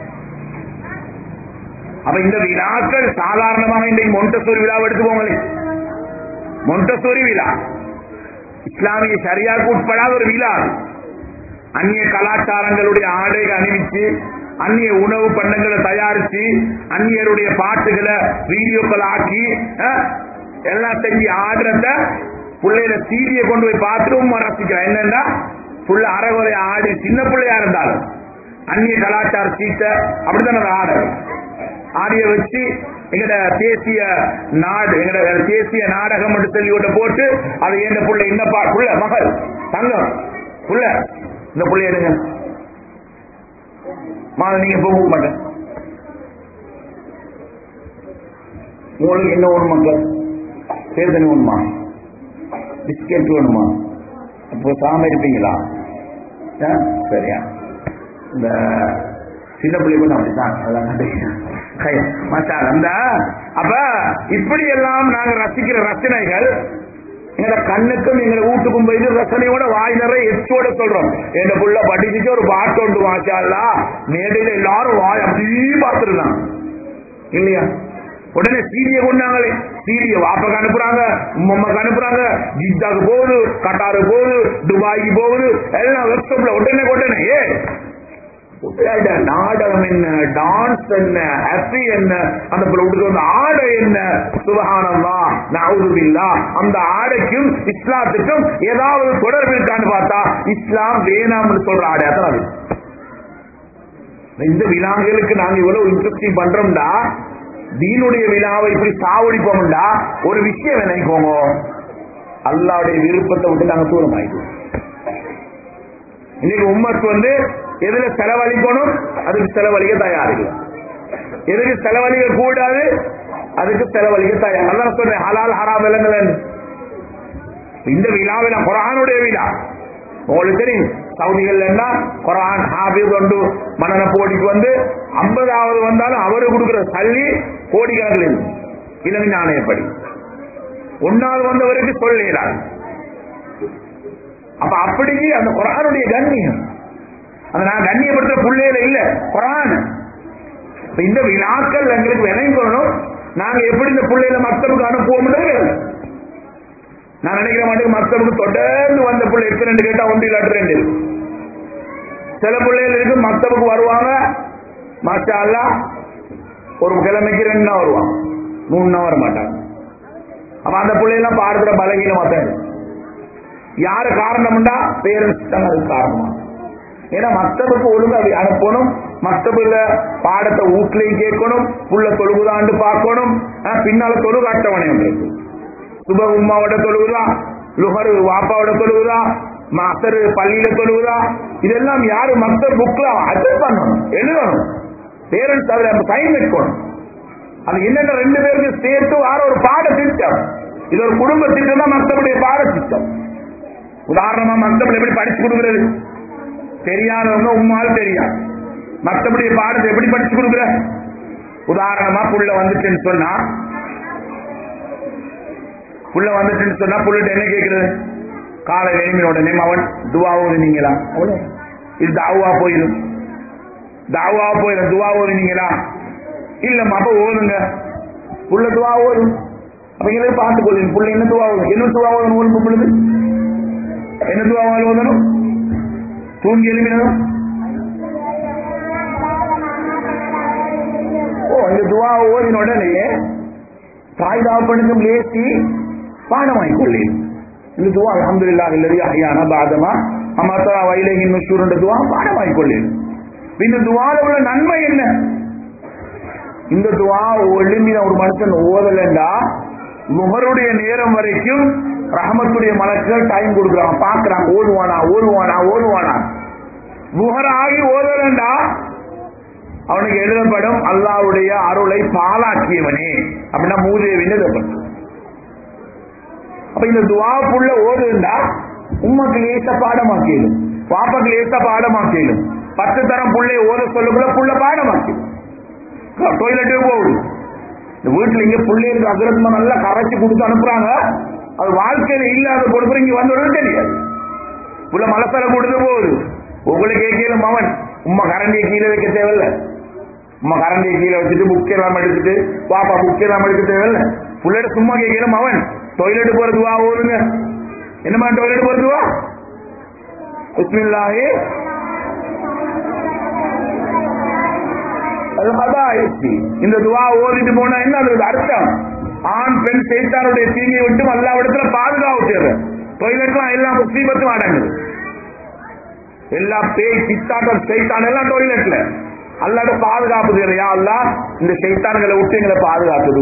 அப்ப இந்த விழாக்கள் சாதாரணமாக இன்றைக்கு மொண்டசோரி விழாவை எடுத்துக்கோங்களே மொண்டசோரி விழா இஸ்லாமிய சரியாக்கு உட்படாத ஒரு விழா அது. அந்நிய கலாச்சாரங்களுடைய ஆடைகளை அணிவிச்சு அந்நிய உணவு பண்டங்களை தயாரிச்சு அந்நியருடைய பாட்டுகளை வீடியோக்கள் ஆக்கி அஹ், எல்லாம் செஞ்சு ஆடுறத பிள்ளையில சீடியை கொண்டு போய் பார்த்துட்டு உம்மா ரசிக்கிறேன் என்னன்னா புள்ள அறகுறை ஆடி சின்ன பிள்ளையா இருந்தாலும் அந்நிய கலாச்சார சீட்டை அப்படித்தான் அதை ஆடு ஆடிய வச்சு எங்கட தேசிய நாடு எங்கட தேசிய நாடகம் என்று சொல்லி ஒன்று போட்டு அது எந்த புள்ள இந்த பா புள்ள மகள் தங்கம் புள்ள இந்த புள்ள எடுங்க மாலை நீங்க போக மாட்டேன் உங்களுக்கு என்ன வேணும் மக்கள் தேர்தல் வேணுமா பிஸ்கெட் வேணுமா அப்போ சாம இருப்பீங்களா ஆ? சரியா இந்த சின்ன பிள்ளை கூட அப்படித்தான் அதான் கண்டுக்கிறேன். கை, மச்சா, அந்த அப்ப இப்படி எல்லாம் நாங்க ரசிக்கிற ரசனைகள் எங்க கண்ணுக்கும் எங்க வீட்டுக்கும் போய் ரசனையோட வாய் நிறைய எச்சோட சொல்றோம் எங்க புள்ள படிச்சுட்டு ஒரு பாட்டு ஒன்று வாச்சாலா மேடையில எல்லாரும் வாய் அப்படியே பார்த்துருந்தாங்க இல்லையா உடனே சீடிய கொண்டாங்களே சீடிய வாப்பக்கு அனுப்புறாங்க உம்மம்மாக்கு அனுப்புறாங்க ஜித்தாக்கு போகுது கட்டாரு போகுது துபாய்க்கு போகுது எல்லாம் வெப்சைட்ல உடனே உடனே ஏ உட்கார்ந்த நாடகம் என்ன டான்ஸ் என்ன ஹாப்பி என்ன அந்த பிள்ளை உடுக்க வந்த ஆடை என்ன சுபஹானல்லா நவுதுபில்லா அந்த ஆடைக்கும் இஸ்லாத்துக்கும் ஏதாவது தொடர்பு இருக்கான்னு பார்த்தா இஸ்லாம் வேணாம்னு சொல்ற ஆடை அதான் அது இந்த விழாங்களுக்கு நாங்க இவ்வளவு இன்ட்ரெஸ்டிங் பண்றோம்டா தீனுடைய விழாவை இப்படி சாவடிப்போம்டா ஒரு விஷயம் நினைக்கோங்க அல்லாவுடைய விருப்பத்தை விட்டு நாங்க தூரம் ஆயிடுவோம் இன்னைக்கு உம்மத்து வந்து எதுல செலவழிக்கணும் அதுக்கு செலவழிக்க தயார் இல்லை எதுக்கு செலவழிக்க கூடாது அதுக்கு செலவழிக்க தயார் அதான் சொல்றேன் ஹலால் ஹராம் விலங்குல இந்த விழாவில் குரானுடைய விழா உங்களுக்கு தெரியும் சவுதிகள் என்ன குரான் ஹாபிஸ் கொண்டு மன்னன போட்டிக்கு வந்து ஐம்பதாவது வந்தாலும் அவரு கொடுக்கிற சல்லி கோடிக்கணக்கில் இருக்கும் இளமை நாணயப்படி ஒன்னாவது வந்தவருக்கு சொல்லிடாது அப்ப அப்படி அந்த குரானுடைய கண்ணியம் அந்த நான் கண்ணியப்படுத்துற புள்ளையில இல்ல குரான் இப்ப இந்த விழாக்கள் எங்களுக்கு வினையும் கொள்ளணும் நாங்க எப்படி இந்த பிள்ளைகளை மக்தபுக்கு அனுப்புவோம்ன்றது நான் நினைக்கிற மாட்டேங்க மக்தபுக்கு தொடர்ந்து வந்த பிள்ளை எத்தனை கேட்டா ஒன்று இல்லாட்டு ரெண்டு இருக்கு. சில பிள்ளைகள் இருக்கு மக்தபுக்கு வருவாங்க மாஷா அல்லா ஒரு கிழமைக்கு ரெண்டு நாள் வருவாங்க மூணு நாள் வர மாட்டாங்க அப்ப அந்த பிள்ளைகள்லாம் பாடுற பலகீனமா தான் இருக்கு. யாரு காரணம்டா பேரண்ட்ஸ் தான் அதுக்கு காரணமா ஏன்னா மக்தபுக்கு ஒழுங்கா அதை அனுப்பணும் மக்தபுல பாடத்தை வீட்லயும் கேட்கணும் புள்ள தொழுகுதாண்டு பார்க்கணும் ஆஹ், பின்னால தொழுகு அட்டவணை ஒன்று இருக்கு சுப உம்மாவோட தொழுகுதா லுஹரு வாப்பாவோட தொழுகுதா மசரு பள்ளியில தொழுகுதா இதெல்லாம் யாரு மக்தர் புக்ல அட்ஜஸ்ட் பண்ணணும் எழுதணும் பேரண்ட்ஸ் அதுல சைன் வைக்கணும் அது என்னென்ன ரெண்டு பேருக்கு சேர்த்து வார ஒரு பாட திட்டம் இது ஒரு குடும்ப திட்டம் தான் மக்தபுடைய பாட திட்டம் உதாரணமா மக்தபுல எப்படி படிச்சு கொடுக்கிறது தெரியாதவங்க உம்மால் தெரியாது மற்றபடி பாடத்தை எப்படி படிச்சு கொடுக்குற உதாரணமா புள்ள வந்துச்சுன்னு சொன்னா புள்ள வந்துச்சுன்னு சொன்னா புள்ளிட்ட என்ன கேக்குறது காலை எழுமின உடனே அவன் துவா ஓதுனீங்களா அவ்வளவு இது தாவா போயிடும் தாவா போயிடும் துவா ஓதுனீங்களா இல்லம்மா அப்ப ஓதுங்க புள்ள துவா ஓதும் அப்ப இங்கே பார்த்து கொள்ளுங்க புள்ள என்ன துவா ஓதும் என்ன துவா ஓதணும் ஒரு பொழுது என்ன துவா ஓதணும் தூங்கி எழுப்பினதும் ஓ இந்த துவா ஓதின உடனே தாய் தாப்பனுக்கும் லேசி பாடமாய் கொள்ளி இந்த துவா அல்ஹம்துலில்லாஹ் இல்லதி அஹ்யானா பாதமா அமத்தா வைலஹி நுஷூர் என்ற துவா பாடமாய் கொள்ளி இந்த துவால உள்ள நன்மை என்ன இந்த துவா எழுந்தின ஒரு மனுஷன் ஓதலண்டா முகருடைய நேரம் வரைக்கும் ரஹமத்துடைய மலக்குகள் டைம் கொடுக்குறான் பாக்குறான் ஓடுவானா ஓடுவானா ஓடுவானா முகர் ஆகி ஓதலண்டா அவனுக்கு எழுதப்படும் அல்லாவுடைய அருளை பாலாக்கியவனே அப்படின்னா மூதேவின்னு எழுதப்படும் அப்ப இந்த துவாப்புள்ள ஓதுண்டா உம்மக்கு லேச பாடமாக்கிடும் பாப்பாக்கு லேச பாடமாக்கிடும் பத்து தரம் புள்ளை ஓத சொல்லக்குள்ள புள்ள பாடமாக்கிடும் டொய்லெட்டுக்கு போகுது இந்த வீட்டுல இங்க பிள்ளைகளுக்கு அகிரத்மா நல்லா கரைச்சு கொடுத்து அனுப்புறாங்க அது வாழ்க்கையில இல்லாத பொறுப்பு இங்க வந்தோட தெரியாது புள்ள மலசல கொடுத்து போகுது உங்களுக்கு கேட்கல மவன் உம்மா கரண்டியை கீழே வைக்க தேவையில்ல உம்மா கரண்டியை கீழே வச்சுட்டு புக் எல்லாம் எடுத்துட்டு பாப்பா புக் எல்லாம் எடுக்க தேவையில்ல புள்ளைட சும்மா கேட்கல மவன் டொய்லெட் போறது வா ஓடுங்க என்னமா டொய்லெட் போறது வா பிஸ்மில்லாஹி அது ஹதாயிஸ்தி. இந்த துவா ஓதிட்டு போனா என்ன அது அர்த்தம் ஆண் பெண் செய்தாருடைய தீமையை விட்டு அல்லாவிடத்துல பாதுகாப்பு தேவை டொய்லெட்லாம் எல்லாம் முசீபத்தும் அடங்குது எல்லா பேய் சித்தாட்டம் செய்தான் எல்லாம் டொய்லெட்ல அல்லாட பாதுகாப்பு தேவையா அல்லா இந்த செய்தான்களை விட்டு எங்களை பாதுகாக்குது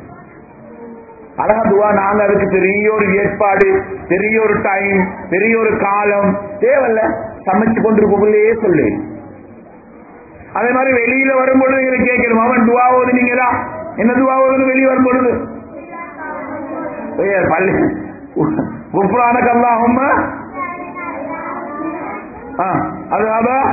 அழகா துவா நாங்க அதுக்கு பெரிய ஒரு ஏற்பாடு பெரிய ஒரு டைம் பெரிய ஒரு காலம் தேவையில்ல சமைச்சு கொண்டிருக்கக்குள்ளேயே சொல்லு அதே மாதிரி வெளியில வரும்பொழுது எங்களை கேட்கணும் அவன் துவா ஓதுனீங்களா என்ன துவா ஓதுன்னு வெளியே வரும்பொழுது ஏய், பள்ளி குப்ரான கல்லாகும் அது அதான்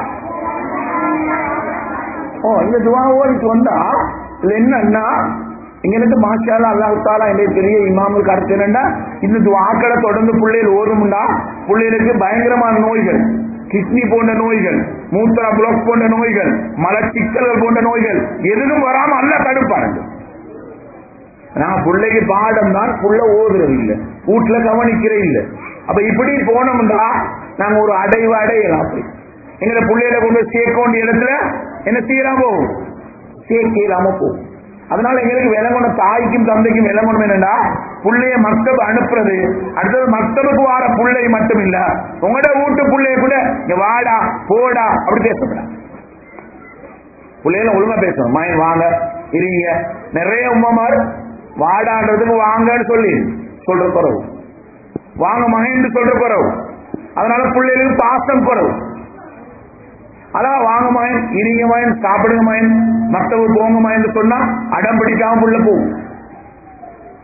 ஓ இந்த துவா ஓதிட்டு வந்தா இதுல என்னன்னா இங்க இருந்து மாஷாலா அல்லாஹ் தாலா என்னுடைய பெரிய இமாமுக்கு அடுத்து என்னன்னா இந்த துவாக்களை தொடர்ந்து பிள்ளைகள் ஓதும்டா பிள்ளைகளுக்கு பயங்கரமான நோய்கள் கிட்னி போன்ற நோய்கள் மூத்திர பிளாக் போன்ற நோய்கள் மலச்சிக்கல்கள் போன்ற நோய்கள் எதுவும் வராம அல்ல தடுப்பாருங்க நான் பிள்ளைக்கு பாடம் தான் புள்ள ஓதுறது இல்ல வீட்டுல கவனிக்கிற இல்ல அப்ப இப்படி போனோம்டா நாங்க ஒரு அடைவு அடையலாம் அப்படி எங்களை பிள்ளைகளை கொண்டு போய் சேர்க்க வேண்டிய இடத்துல என்ன செய்யலாம் போகும் சேர்க்க இல்லாம போகும் அதனால எங்களுக்கு விளங்கணும் தாய்க்கும் தந்தைக்கும் விளங்கணும் என்னன்னா புள்ளைய மக்தபு அனுப்புறது அடுத்தது மக்தபுக்கு வார புள்ளை மட்டும் இல்ல உங்களோட வீட்டு புள்ளைய கூட இங்க வாடா போடா அப்படி பேசப்படாது பிள்ளைகள ஒழுங்கா பேசணும் மயன் வாங்க இருங்க நிறைய உமாமார் வாடான்றதுக்கு வாங்கன்னு சொல்லி சொல்ற குறவு வாங்க மகன் சொல்ற குறவு அதனால பிள்ளைகளுக்கு பாசம் குறவு அதான் வாங்க மகன் இருங்க மகன் சாப்பிடுங்க மகன் மத்தவங்க போங்க மகன் சொன்னா அடம் பிடிக்காம புள்ள போகும்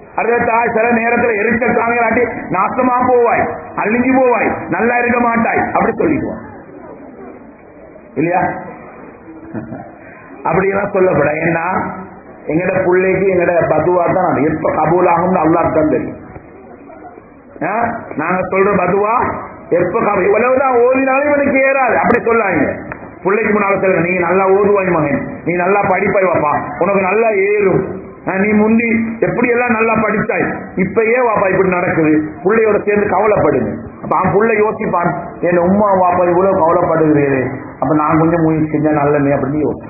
அடுத்த சில நேரத்துல எரிச்சல் தாங்கலாட்டி நாசமா போவாய் அழிஞ்சு போவாய் நல்லா இருக்க மாட்டாய் அப்படி சொல்லிடுவான் இல்லையா அப்படியெல்லாம் சொல்லப்பட ஏன்னா எங்கட பிள்ளைக்கு எங்கட பதுவா தான் அது எப்ப கபூல் ஆகும்னு அல்லாஹ் தான் தெரியும் ஆ? நாங்க சொல்ற பதுவா எப்ப கபூல் இவ்வளவுதான் ஓதினாலும் இவனுக்கு ஏறாது அப்படி சொல்லாங்க பிள்ளைக்கு முன்னால சொல்லுங்க நீ நல்லா ஓதுவாய் மகன் நீ நல்லா படிப்பாய் வாப்பா உனக்கு நல்லா ஏறும் ஆ, நீ முந்தி எப்படி எல்லாம் நல்லா படிச்சாய் இப்பயே வாப்பா இப்படி நடக்குது பிள்ளையோட சேர்ந்து கவலைப்படுங்க அப்ப அவன் புள்ள யோசிப்பான் என் உம்மா வாப்பா இவ்வளவு கவலைப்படுகிறீரே அப்ப நான் கொஞ்சம் முயற்சி செஞ்சா நல்லமே அப்படின்னு யோசி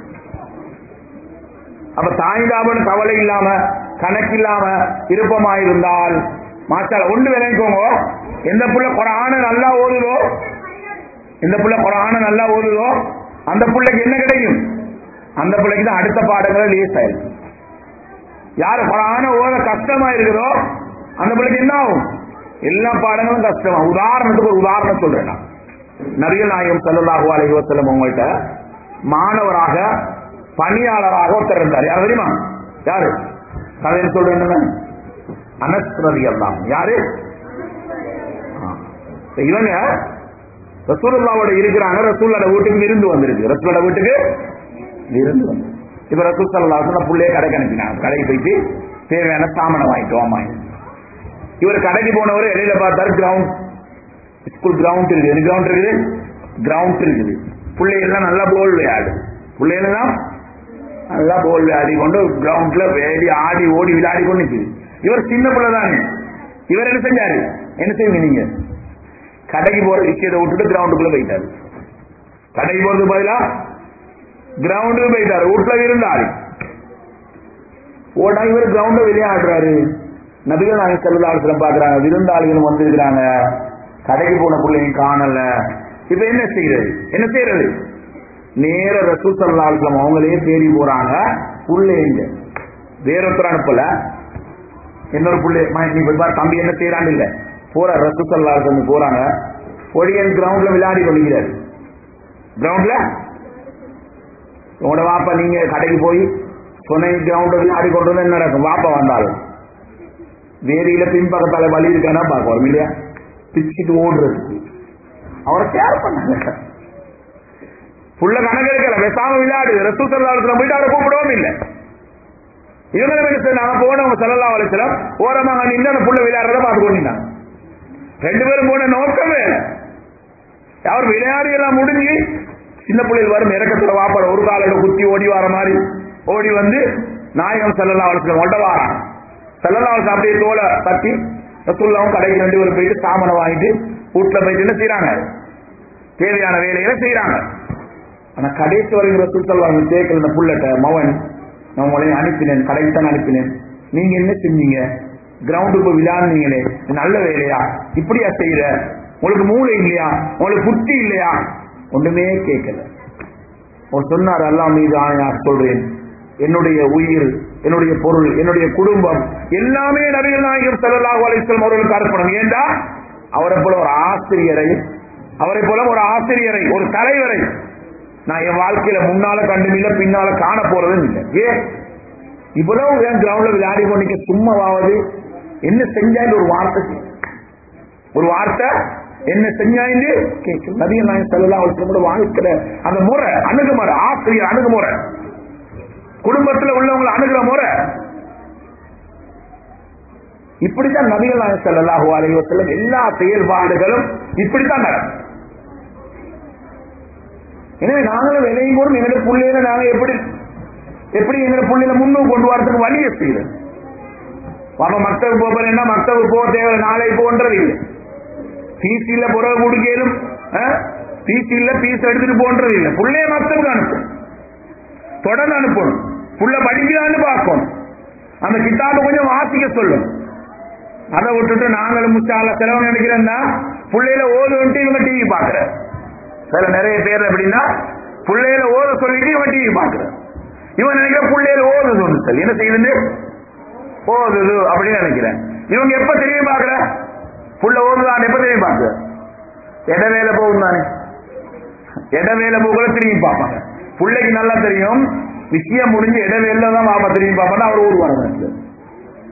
அப்ப தாய்தாபன் கவலை இல்லாம கணக்கு இல்லாம விருப்பமா இருந்தால் மாற்றால ஒன்று விளைவிக்கோங்க எந்த புள்ள குரான நல்லா ஓதுதோ எந்த புள்ள குரான நல்லா ஓதுதோ அந்த புள்ளைக்கு என்ன கிடைக்கும் அந்த பிள்ளைக்கு தான் அடுத்த பாடங்கள் லேஸ் ஆயிருக்கு யாரு குரான ஓத கஷ்டமா இருக்குதோ அந்த பிள்ளைக்கு என்ன ஆகும் எல்லா பாடங்களும் கஷ்டமா உதாரணத்துக்கு ஒரு உதாரணம் சொல்றேன் நான் நபிகள் நாயகம் ஸல்லல்லாஹு அலைஹி வஸல்லம் உங்கள்கிட்ட மாணவராக பணியாளராக ஒருத்தர் இருந்தார் யார் தெரியுமா யாரு கதைன்னு சொல்றேன் அனஸ் ரலியல்லாஹு யாரு ஆ. இவங்க ரசூலுல்லாவோட இருக்கிறாங்க ரசூல்லோட வீட்டுக்கு விருந்து வந்திருக்கு ரசூலோட வீட்டுக்கு விருந்து வந்து இப்ப ரசூல் சல்லல்லாஹு அலைஹி வஸல்லம் புள்ளைய கடைக்கு அனுப்பினாங்க கடைக்கு போயிட்டு தேவையான சாமானை வாங்கிட்டு வாமா இவர் கடைக்கு போனவர் இடையில பார்த்தாரு கிரவுண்ட் ஸ்கூல் கிரவுண்ட் இருக்குது எது கிரவுண்ட் இருக்குது கிரவுண்ட் இருக்குது பிள்ளைகள்லாம் நல்லா போல் விளையாடு பிள்ளைகள்லாம் நல்லா போல் விளையாடி கொண்டு கிரவுண்ட்ல வேடி ஆடி ஓடி விளையாடி கொண்டு நிக்குது இவர் சின்ன பிள்ளை தானே இவர் என்ன செஞ்சாரு என்ன செய்வீங்க நீங்க கடைக்கு போற விஷயத்தை விட்டுட்டு கிரவுண்டுக்குள்ள போயிட்டாரு கடைக்கு போறதுக்கு பதிலா கிரவுண்டுக்கு போயிட்டாரு வீட்டுல விருந்தாளி ஓடா இவர் கிரவுண்ட விளையாடுறாரு நபிகள் நாயகம் செல்லாளத்துல பாக்குறாங்க விருந்தாளிகளும் வந்திருக்கிறாங்க கடைக்கு போன பிள்ளைங்க காணல இப்ப என்ன செய்யறது என்ன செய்யறது நேர ரசூல் சல்லாஸ்லம் அவங்களே தேடி போறாங்க புள்ளைங்க வேறொருத்தர் அனுப்பல இன்னொரு புள்ளை "மா, நீ போய் பாரு தம்பி என்ன செய்யறான்னு இல்ல போற ரசூல் சல்லாஸ்லம் போறாங்க ஒடியன் கிரவுண்ட்ல விளையாடி கொண்டிருக்கிறார் கிரவுண்ட்ல உங்களோட வாப்பா நீங்க கடைக்கு போய் துணை கிரவுண்ட விளையாடி கொண்டு வந்து என்ன நடக்கும் வாப்பா வந்தாலும் வேரியில பின்பக்கத்தால வழி இருக்கானா பார்க்க இல்லையா பிச்சுட்டு ஓடுறதுக்கு அவரை கேர் பண்ணாங்க புள்ள கணக்கு எடுக்கல பேசாம விளையாடு ரசூசல்லாத்துல போயிட்டு அவரை கூப்பிடவும் இல்லை இவங்க என்ன செய்தாங்க போனவங்க செல்லல்லா வளர்ச்சலாம் ஓரமாக நின்று அந்த புள்ள விளையாடுறத பார்த்து கொண்டிருந்தாங்க ரெண்டு பேரும் போன நோக்கமே அவர் விளையாடி எல்லாம் முடிஞ்சு சின்ன பிள்ளைகள் வரும் இறக்கத்துல வாப்பாட ஒரு காலையில குத்தி ஓடி வர மாதிரி ஓடி வந்து நாயகம் செல்லல்லா வளர்ச்சலாம் ஒட்ட வாரான் செல்லல்லா வளர்ச்சி அப்படியே தோலை தட்டி ரசூல்லாவும் கடைக்கு ரெண்டு பேரும் போயிட்டு சாமானை வாங்கிட்டு வீட்டுல போயிட்டு என்ன செய்யறாங்க தேவையான வேலைகளை செய்யறாங்க ஆனா கடைசி வரைக்கும் ரசூல் சொல்வாங்க கேட்கல இந்த புள்ளட்ட மவன் நான் உங்களை அனுப்பினேன் கடைக்கு தான் அனுப்பினேன் நீங்க என்ன செஞ்சீங்க கிரவுண்டுக்கு போய் விளையாடுனீங்களே இது நல்ல வேலையா இப்படியா செய்யற உங்களுக்கு மூளை இல்லையா உங்களுக்கு புத்தி இல்லையா ஒண்ணுமே கேட்கல அவர் சொன்னார் அல்லாஹ் மீது ஆணையாக சொல்றேன் என்னுடைய உயிர் என்னுடைய பொருள் என்னுடைய குடும்பம் எல்லாமே நபிகள் நாயகம் ஸல்லல்லாஹு அலைஹி வஸல்லம் அவர்களுக்கு அர்ப்பணம் ஏண்டா அவரை போல ஒரு ஆசிரியரை அவரை போல ஒரு ஆசிரியரை ஒரு தலைவரை நான் என் வாழ்க்கையில முன்னால கண்டும் இல்ல பின்னால காண போறதும் இல்லை ஏன் இவ்வளவு என் கிரவுண்ட்ல விளையாடி கொண்டிருக்க சும்மாவாவது என்ன செஞ்சாங்க ஒரு வார்த்தை கேட்கு. ஒரு வார்த்தை என்ன செஞ்சாங்க கேட்கும் நதிய நாயகம் ஸல்லல்லாஹு அலைஹி வஸல்லம் வாழ்க்கையில அந்த முறை அணுகுமுறை ஆசிரியர் அணுகுமுறை குடும்பத்துல உள்ளவங்களை அணுகிற முறை இப்படித்தான் நபிகள் நாயகம் ஸல்லல்லாஹு அலைஹி வஸல்லம் எல்லா செயல்பாடுகளும் இப்படித்தான் நடக்கும் எனவே நாங்களும் விலையும் போடும் எங்களுடைய புள்ளையில நாங்க எப்படி எப்படி எங்களுடைய புள்ளையில முன்னுக்கு கொண்டு வரதுக்கு வழியை செய்யறது அப்ப மக்தவு போறேன்னா மக்தவு போக தேவை நாளை போன்றது இல்லை பீஸ் இல்ல புறவு குடிக்கலும் பீஸ் இல்ல பீஸ் எடுத்துட்டு போன்றது இல்லை புள்ளைய மக்தவுக்கு அனுப்பும் தொடர்ந்து அனுப்பணும் புள்ள படிக்கிறான்னு பார்க்கணும் அந்த கிட்டாபை கொஞ்சம் வாசிக்க சொல்லும் அதை விட்டுட்டு நாங்களும் முச்சால செலவு நினைக்கிறேன்னா பிள்ளையில ஓதுன்ட்டு இவங்க டிவி பாக்குற சில நிறைய பேர் எப்படின்னா பிள்ளையில ஓத சொல்லிட்டு இவன் டிவி பாக்குற இவன் நினைக்கிற பிள்ளையில ஓதுது ஒன்று சொல்லி என்ன செய்யுது ஓதுது அப்படின்னு நினைக்கிறேன் இவங்க எப்ப திரும்பி பாக்குற புள்ள ஓதுதான் எப்ப திரும்பி பாக்குற இடவேல போகும் தானே இடவேல போகல திரும்பி பார்ப்பாங்க பிள்ளைக்கு நல்லா தெரியும் விஷயம் முடிஞ்சு இடவேல தான் பாப்பா திரும்பி பார்ப்பாங்க அவர் ஓடுவாங்க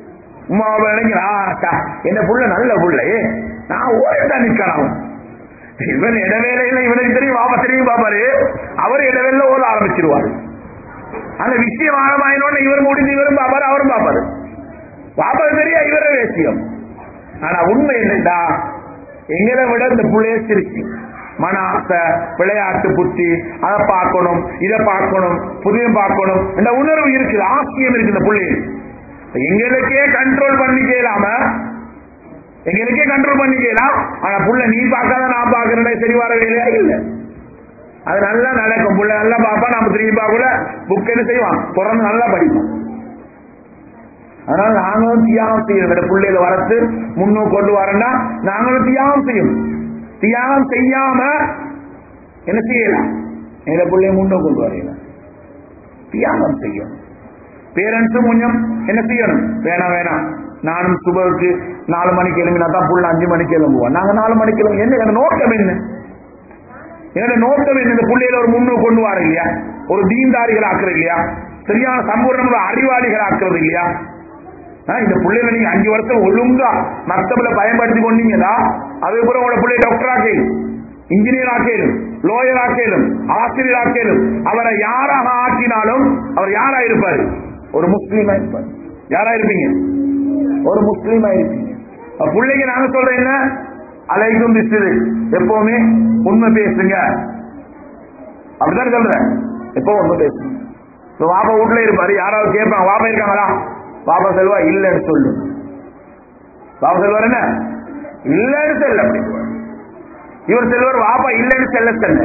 உமா நினைக்கிறா என்ன புள்ள நல்ல புள்ள ஏ நான் ஓடிதான் நிக்கலாம் இவன் இடவேளையில இவனுக்கு தெரியும் பாப்பா தெரியும் பாப்பாரு அவர் இடவேளையில ஓட ஆரம்பிச்சிருவாரு அந்த விஷயம் ஆழமாயினோட இவர் முடிஞ்சு இவரும் பாப்பாரு அவரும் பாப்பாரு பாப்பாரு தெரியா இவர விஷயம் ஆனா உண்மை என்னடா எங்களை விட இந்த புள்ளைய சிரிச்சு மன ஆசை விளையாட்டு புத்தி அதை பார்க்கணும் இதை பார்க்கணும் புதியம் பார்க்கணும் இந்த உணர்வு இருக்குது ஆசியம் இருக்கு இந்த புள்ளையில் எங்களுக்கே கண்ட்ரோல் பண்ணிக்கலாம எங்களுக்கே கண்ட்ரோல் பண்ணிக்கலாம் ஆனா புள்ள நீ பார்க்காத நான் பார்க்கறேன் சரி வர வேலையா இல்ல அது நல்லா நடக்கும் புள்ள நல்லா பாப்பா நாம திரும்பி பார்க்கல புக் என்ன செய்வான் தொடர்ந்து நல்லா படிப்போம் அதனால நாங்களும் தியாகம் செய்யணும் இந்த பிள்ளைகளை வரத்து முன்னோக்கு கொண்டு வரேன்னா நாங்களும் தியாகம் செய்யணும் தியாகம் செய்யாம என்ன செய்யலாம் எங்க பிள்ளைய முன்னோக்கு கொண்டு வரையலாம் தியாகம் செய்யணும் பேரண்ட்ஸும் கொஞ்சம் என்ன செய்யணும் வேணாம் வேணாம் நானும் சுபருக்கு நாலு மணிக்கு எழும்பினா தான் புள்ள அஞ்சு மணிக்கு எழும்புவோம் நாங்க நாலு மணிக்கு எழும்பு என்ன என்னோட நோக்கம் என்ன என்னோட நோக்கம் என்ன இந்த பிள்ளையில ஒரு முன்னோக்கு கொண்டு வர இல்லையா ஒரு தீன்தாரிகள் ஆக்குறது இல்லையா சரியான சம்பூர்ண அறிவாளிகள் ஆக்குறது இல்லையா இந்த பிள்ளைகளை நீங்க அஞ்சு வருஷம் ஒழுங்கா மக்தபில பயன்படுத்தி கொண்டீங்கன்னா அதுக்கப்புறம் உங்களோட பிள்ளை டாக்டர் ஆக்கேலும் இன்ஜினியர் ஆக்கேலும் லோயர் ஆக்கேலும் ஆசிரியர் ஆக்கேலும் அவரை யாராக ஆக்கினாலும் அவர் யாரா இருப்பாரு ஒரு முஸ்லீமா இருப்பார் யாரா இருப்பீங்க ஒரு முஸ்லீமா இருப்பீங்க பிள்ளைங்க நாங்க சொல்றேன் என்ன அலைக்கும் பிஸ்து எப்பவுமே உண்மை பேசுங்க அப்படிதான் சொல்றேன் எப்போ உண்மை பேசுங்க வாப்பா வீட்டுல இருப்பாரு யாராவது கேட்பாங்க வாப்பா இருக்காங்களா பாபா செல்வா இல்லைன்னு சொல்லு பாபா செல்வார் என்ன இல்லைன்னு செல்ல இவர் செல்வர் வாப்பா இல்லைன்னு செல்ல செல்ல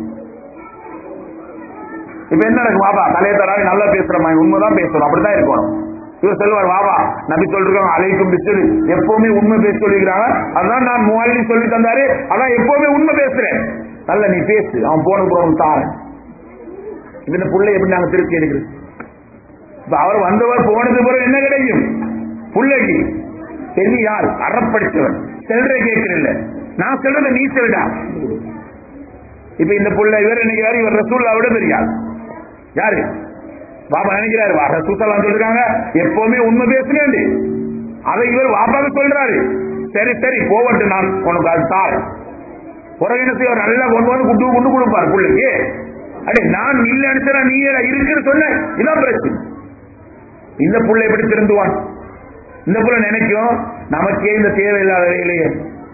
இப்ப என்ன நடக்கும் வாபா தலையை தராவி நல்லா பேசுறமா உண்மைதான் பேசுறோம் அப்படிதான் இருக்கணும் இவர் செல்வார் வாபா நபி சொல்றாங்க அழைக்கும் பிஸ்டு எப்பவுமே உண்மை பேச சொல்லிக்கிறாங்க அதான் நான் முவாலி சொல்லி தந்தாரு அதான் எப்பவுமே உண்மை பேசுறேன் நல்ல நீ பேசு அவன் போன போறவன் தாரன் இந்த பிள்ளை எப்படி நாங்க திருப்தி எடுக்கிறது இப்ப அவர் வந்தவர் போனது பிறகு என்ன கிடைக்கும் புள்ளகி தெரிய யார் அறப்படித்தவன் செல்ற கேட்கறதில்ல நான் சொல்றத நீ சொல்டா இப்ப இந்த புள்ள இவர் நினைக்கிறாரு இவர் ரசூல்லா விட பெரியார் யாரு பாபா நினைக்கிறாரு வா ரசூசல்லாம் சொல்றாங்க எப்பவுமே உண்மை பேசுனேன் அதை இவர் வாப்பாக சொல்றாரு சரி சரி போவட்டு நான் உனக்கு அது தார் புறகினத்தை அவர் நல்லா கொண்டு வந்து குண்டு குண்டு கொடுப்பார் பிள்ளைக்கு அடே நான் இல்ல அனுப்பிச்சா நீ இருக்குன்னு சொன்ன இதான் பிரச்சனை இந்த புள்ள எப்படி திருந்துவான் இந்த புள்ள நினைக்கும் நமக்கே இந்த தேவையில்லாத வேலையே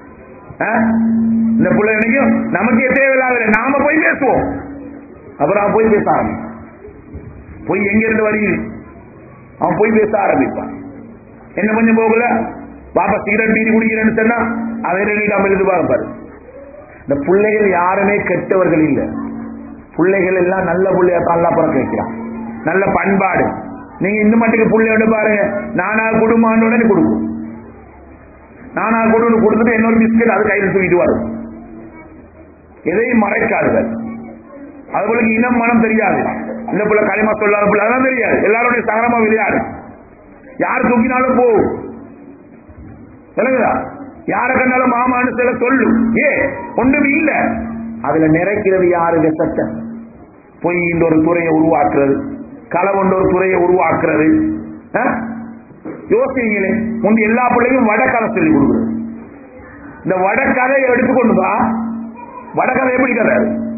இந்த புள்ள நினைக்கும் நமக்கே தேவையில்லாத நாம போய் பேசுவோம் அப்புறம் அவன் போய் பேச ஆரம்பிப்பான் போய் எங்க இருந்து வருகிறது அவன் போய் பேச ஆரம்பிப்பான் என்ன கொஞ்சம் போகல பாப்பா சிகரெட் பீடி குடிக்கிறேன்னு சொன்னா அதை ரெண்டு எழுது பார்ப்பாரு இந்த பிள்ளைகள் யாருமே கெட்டவர்கள் இல்லை பிள்ளைகள் எல்லாம் நல்ல பிள்ளையா தான் பிறக்க வைக்கிறான் நல்ல பண்பாடு நீங்க இந்த மட்டுக்கு புள்ளையோட பாருங்க நானா குடும்பம் உடனே கொடுக்கும் நானா குடும்பம் கொடுத்துட்டு இன்னொரு பிஸ்கட் அது கையில் தூக்கிட்டு வரும் எதையும் மறைக்காதுகள் அதுகளுக்கு இனம் மனம் தெரியாது இந்த புள்ள களிமா சொல்லாத புள்ள அதெல்லாம் தெரியாது எல்லாருடைய சகரமா விளையாடு யார் தூக்கினாலும் போ விளங்குதா யார கண்டாலும் மாமான்னு சில சொல்லு ஏ ஒன்றுமே இல்ல அதுல நிறைக்கிறது யாரு விஷத்தை பொய் ஒரு துறையை உருவாக்குறது களவொண்ட ஒரு துறையை உருவாக்குறது யோசிங்களே முந்தி எல்லா பிள்ளையும் வடக்கதை சொல்லி கொடுக்குறது இந்த வடக்கதையை எடுத்துக்கொண்டு வா வடக்கதை எப்படி கதை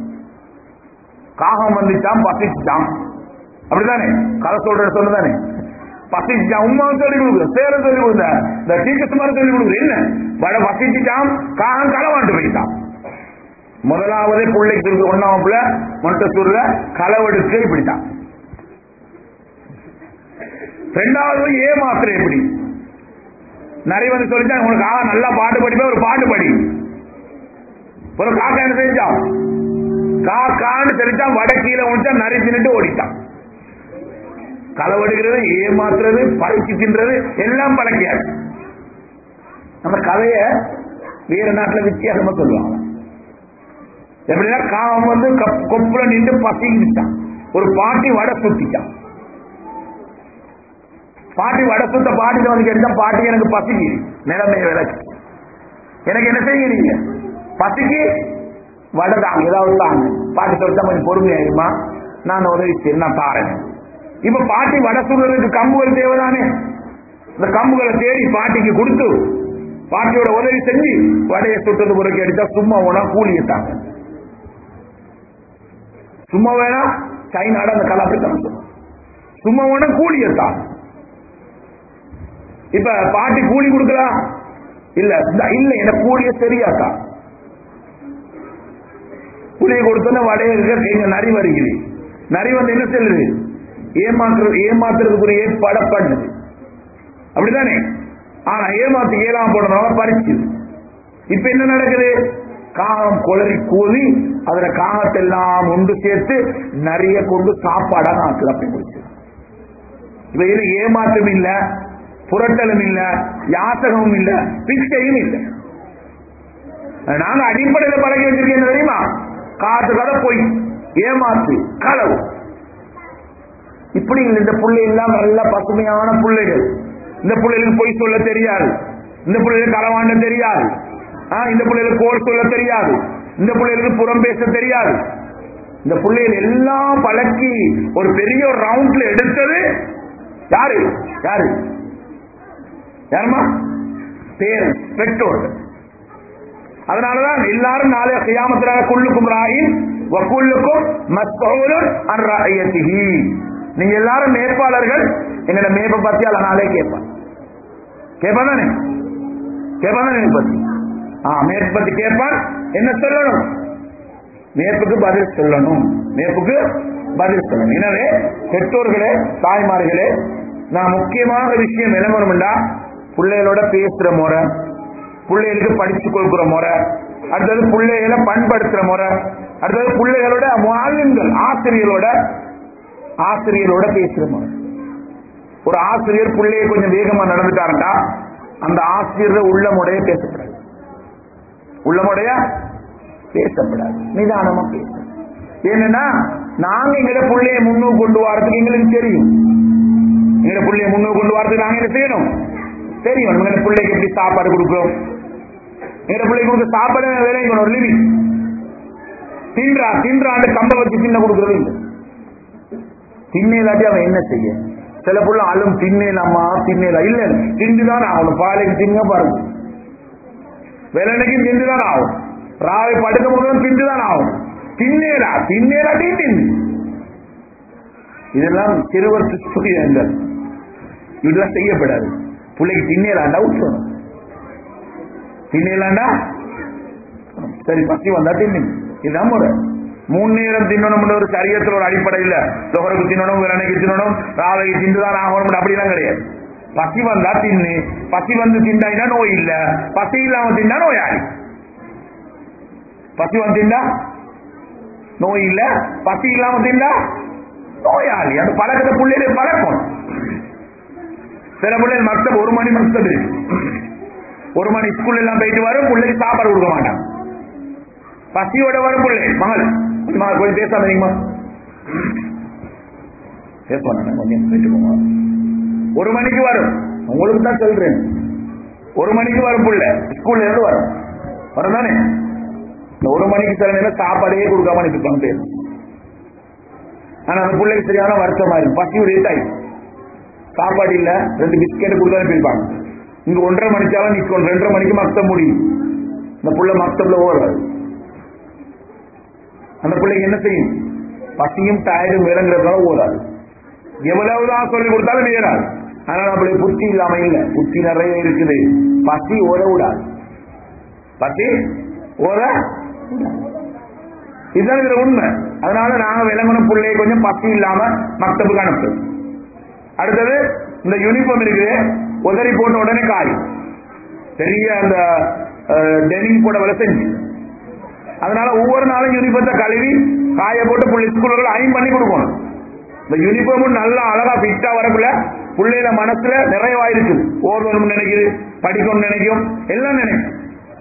காகம் வந்துச்சான் பசிச்சான் அப்படிதானே கதை சொல்ற சொன்னதானே பசிச்சான் உமாவும் சொல்லி கொடுக்குற சேரம் சொல்லி கொடுத்த இந்த டீக்கசுமாரும் சொல்லி கொடுக்குற என்ன வட பசிச்சுட்டான் காகம் களவாண்டு போயிட்டான் முதலாவது பிள்ளைக்கு இருக்கு ஒன்னாம் பிள்ளை மொட்டசூர்ல களவெடுத்து இப்படித்தான் ரெண்டாவது ஏமாத்துற எப்படி நிறைய வந்து சொல்லிட்டான் உனக்கு ஆக நல்லா பாட்டு படிப்பா ஒரு பாட்டு படி ஒரு காக்கா என்ன செஞ்சான் காக்கான்னு சொல்லிட்டான் வடக்கீழ உணிச்சா நரி தின்னுட்டு ஓடிட்டான் களவெடுக்கிறது ஏமாத்துறது பறிச்சு தின்றது எல்லாம் பழக்கியாது நம்ம கதைய வேற நாட்டுல வித்தியாசமா சொல்லுவாங்க எப்படின்னா காவம் வந்து கொப்புல நின்று பசிக்கிட்டான் ஒரு பாட்டி வடை சுத்திட்டான் பாட்டி வடை சுத்த பாட்டில வந்து கேட்டா பாட்டி எனக்கு பசிக்கு நிலைமை விளக்கு எனக்கு என்ன செய்யுறீங்க பசிக்கு வடை தாங்க ஏதாவது தாங்க பாட்டி சொல்லிட்டா கொஞ்சம் பொறுமையாயிருமா நான் உதவி செய்ய நான் தாரேன் இப்ப பாட்டி வடை சுடுறதுக்கு கம்புகள் தேவைதானே இந்த கம்புகளை தேடி பாட்டிக்கு கொடுத்து பாட்டியோட உதவி செஞ்சு வடையை சுட்டது பிறகு அடித்தா சும்மா போனா கூலியை தாங்க சும்மா வேணா சைனாட அந்த கலாபரித்தனம் சொல்லும் சும்மா வேணா கூலியை தாங்க இப்ப பாட்டி கூலி கொடுக்கலாம் இல்ல இந்த- இல்ல எனக்கு கூலிய சரியாக்கா கூலியை கொடுத்தோன்னா வடைய இருக்க எங்க நரி வருகிறது நரி வந்து என்ன சொல்லுது ஏமாத்துறது ஏமாத்துறதுக்குரிய ஏற்பாட பண்ணுது அப்படிதானே ஆனா ஏமாத்து ஏழாம் போனதுனால பறிச்சுது இப்ப என்ன நடக்குது காகம் குளறி கூவி அதுல காகத்தெல்லாம் ஒன்று சேர்த்து நிறைய கொண்டு சாப்பாடா ஆக்குது அப்படி குடிச்சு இப்ப இது ஏமாற்றம் இல்ல புரட்டலும் இல்ல யாசகமும் இல்ல பிச்சையும் இல்ல நாங்க அடிப்படையில பழகி வச்சிருக்கேன் தெரியுமா காத்து கதை போய் ஏமாத்து களவு இப்படி இந்த புள்ளை எல்லாம் நல்ல பசுமையான புள்ளைகள் இந்த பிள்ளைகளுக்கு பொய் சொல்ல தெரியாது இந்த பிள்ளைகளுக்கு களவாண்ட தெரியாது ஆ, இந்த பிள்ளைகளுக்கு கோல் சொல்ல தெரியாது இந்த பிள்ளைகளுக்கு புறம் பேச தெரியாது இந்த பிள்ளைகள் எல்லாம் பழக்கி ஒரு பெரிய ஒரு ரவுண்ட்ல எடுத்தது யாரு யாரு யாருமா பேரண்ட்ஸ் பெற்றோர்கள் அதனாலதான் எல்லாரும் நாளை கியாமத்தினால குள்ளுக்கும் ராயின் வக்குள்ளுக்கும் மஸ்தூலுன் அன் ராயத்திஹி நீங்க எல்லாரும் மேற்பாளர்கள் என்னோட மேப்பை பத்தி அல்ல நாளே கேட்பான் கேட்பான் தானே கேட்பான் தானே என்னை பத்தி ஆ மேற்பை பத்தி கேட்பான் என்ன சொல்லணும் மேப்புக்கு பதில் சொல்லணும் மேப்புக்கு பதில் சொல்லணும் எனவே பெற்றோர்களே தாய்மார்களே நான் முக்கியமான விஷயம் என்ன வேணும்டா பிள்ளைகளோட பேசுற முறை பிள்ளைகளுக்கு படிச்சு கொடுக்கிற முறை அடுத்தது பிள்ளைகளை பண்படுத்துற முறை அடுத்தது பிள்ளைகளோட மாலின்கள் ஆசிரியர்களோட ஆசிரியரோட பேசுற முறை ஒரு ஆசிரியர் பிள்ளைய கொஞ்சம் வேகமா நடந்துட்டாருண்டா அந்த ஆசிரியர் உள்ள முறைய பேசப்படாது உள்ள முறையா பேசப்படாது நிதானமா பேச ஏன்னா நாங்க எங்கட பிள்ளைய முன்னுக்கு கொண்டு வரதுக்கு எங்களுக்கு தெரியும் எங்கட பிள்ளைய முன்னுக்கு கொண்டு வரதுக்கு நாங்க என்ன செய்யணும் தெரியும் நம்ம எங்க பிள்ளைக்கு எப்படி சாப்பாடு கொடுக்கிறோம் எங்க பிள்ளைக்கு கொடுக்க சாப்பாடு விளையணும் ஒரு லிமிட் தின்றா தின்றாண்டு கம்ப வச்சு தின்ன கொடுக்கறது இல்லை திண்ணேலாட்டி அவன் என்ன செய்ய சில புள்ள அழும் திண்ணேலாமா திண்ணேலா இல்ல திண்டுதான் ஆகணும் பாலைக்கு திங்க பாருங்க வெள்ளனைக்கும் திண்டுதான் ஆகும் ராவை படுக்க போதும் திண்டுதான் ஆகும் திண்ணேலா திண்ணேலாட்டி தின்னு இதெல்லாம் சிறுவர் சுயங்கள் இதெல்லாம் செய்யப்படாது பிள்ளைக்கு திண்ணேலாண்டா விட்டுறணும் திண்ணேலாண்டா சரி பசி வந்தா தின்னு இதுதான் முறை மூணு நேரம் தின்னணும் ஒரு சரியத்துல ஒரு அடிப்படை இல்ல தொகருக்கு தின்னணும் விரணைக்கு தின்னணும் ராவைக்கு திண்டுதான் ஆகணும் அப்படிலாம் கிடையாது பசி வந்தா தின்னு பசி வந்து திண்டாயினா நோய் இல்ல பசி இல்லாம திண்டா நோயாளி பசி வந்து திண்டா நோய் இல்ல பசி இல்லாம திண்டா நோயாளி அந்த பழக்கத்தை பிள்ளைகளே பழக்கம் சில பிள்ளைகள் மக்தப் ஒரு மணி மக்தப் இருக்கு ஒரு மணி ஸ்கூல் எல்லாம் போயிட்டு வரும் பிள்ளைக்கு சாப்பாடு கொடுக்க மாட்டான் பசியோட வரும் பிள்ளை மகள் மகள் கொஞ்சம் பேசாம இருங்கம்மா பேசுவாங்க கொஞ்சம் போயிட்டு போங்க ஒரு மணிக்கு வரும் உங்களுக்கு தான் சொல்றேன் ஒரு மணிக்கு வரும் பிள்ளை ஸ்கூல்ல இருந்து வரும் வரும் தானே இந்த ஒரு மணிக்கு சில நேரம் சாப்பாடே கொடுக்காம நிற்பாங்க பேர் ஆனா அந்த பிள்ளைக்கு சரியான வருத்தமா இருக்கும் பசியுடைய டைம் சாப்பாடு இல்ல ரெண்டு பிஸ்கெட் கொடுத்தா போயிருப்பாங்க இங்க ஒன்றரை மணிக்காலும் நிற்கும் ரெண்டரை மணிக்கு மக்தம் முடியும் இந்த புள்ள மக்தப்ல ஓடாது அந்த பிள்ளைக்கு என்ன செய்யும் பசியும் டயர்டும் விளங்குறதுனால ஓடாது எவ்வளவுதான் சொல்லி கொடுத்தாலும் ஏறாது ஆனா நம்மளுடைய புத்தி இல்லாம இல்ல புத்தி நிறைய இருக்குது பசி ஓட விடாது பசி ஓட இதுதான் இதுல உண்மை அதனால நாங்க விளங்கணும் பிள்ளைய கொஞ்சம் பசி இல்லாம மக்தபுக்கு அனுப்பு அடுத்தது இந்த யூனிஃபார்ம் இருக்குது உதறி போட்ட உடனே காயும் பெரிய அந்த டெனிங் போட வேலை செஞ்சு அதனால ஒவ்வொரு நாளும் யூனிஃபார்த்தை கழுவி காய போட்டு புள்ளி ஸ்கூல்கள் அயன் பண்ணி கொடுக்கணும் இந்த யூனிஃபார்மும் நல்லா அழகா ஃபிட்டா வரக்குள்ள பிள்ளையில மனசுல நிறைவாயிருக்கு ஓடணும்னு நினைக்குது படிக்கணும்னு நினைக்கும் எல்லாம் நினைக்கும்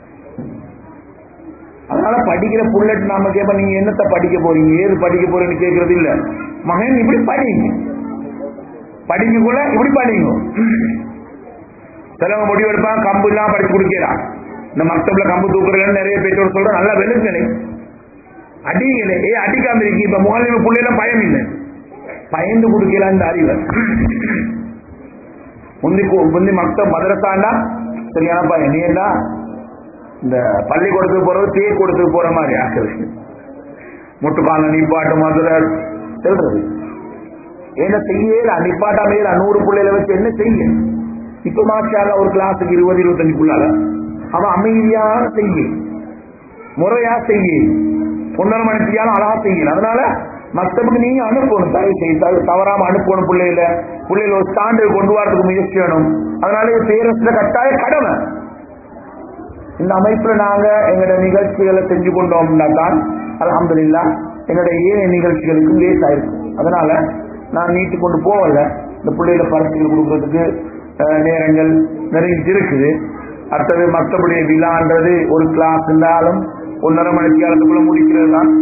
அதனால படிக்கிற புள்ளட் நாம கேட்ப நீங்க என்னத்த படிக்க போறீங்க ஏது படிக்க போறீங்கன்னு கேட்கறது இல்ல மகன் இப்படி படிங்க படிக்கக்குள்ள இப்படி படிங்க சிலவங்க முடிவெடுப்பான் கம்பு இல்லாம படிச்சு கொடுக்கிறான் இந்த மக்தப்ல கம்பு தூக்குறதுன்னு நிறைய பேச்சோட சொல்ற நல்லா வெளுங்களே அடிங்களே ஏ அடிக்காம இருக்கு இப்ப முகாலிம பிள்ளைலாம் பயம் இல்லை பயந்து கொடுக்கலாம் இந்த அறிவை முந்தி கு- முந்தி மக்தப் மதரசாண்டா சரியான பையன் நீ என்ன இந்த பள்ளிக்கூடத்துக்கு போறது தீ கொடுத்துக்கு போற மாதிரி ஆக்கள் முட்டுக்கால நிப்பாட்டு மதுரை சொல்றது என்ன செய்யல நிப்பாட்டாமையில நூறு பிள்ளைகளை வச்சு என்ன செய்ய இப்ப மாஷால ஒரு கிளாஸுக்கு இருபது இருபத்தஞ்சு பிள்ளால அவன் அமைதியா செய்ய முறையா செய்ய ஒன்றரை மணித்தியாலும் அழகா செய்யல அதனால மத்தபடி நீங்க அனுப்பணும் தயவு செய்து தவ- தவறாம அனுப்பணும் பிள்ளைகள பிள்ளைகள் ஒரு ஸ்டாண்டு கொண்டு வரதுக்கு முயற்சி வேணும் அதனால இது பேரண்ட்ஸ்ல கட்டாய கடமை இந்த அமைப்புல நாங்க எங்களோட நிகழ்ச்சிகளை செஞ்சு கொண்டோம்னா தான் அல்ஹம்துலில்லாஹ் எங்களுடைய ஏனைய நிகழ்ச்சிகளுக்கும் லேஸ் ஆயிருக்கும் அதனால நான் நீட்டு கொண்டு போகல இந்த பிள்ளைகளை பரிசுகள் கொடுக்கறதுக்கு அஹ், நேரங்கள் நிறைய இருக்குது அடுத்தது மற்றபடி விழான்றது ஒரு கிளாஸ் இருந்தாலும் ஒன்றரை மணி காலத்துக்குள்ள முடிக்கிறது தான்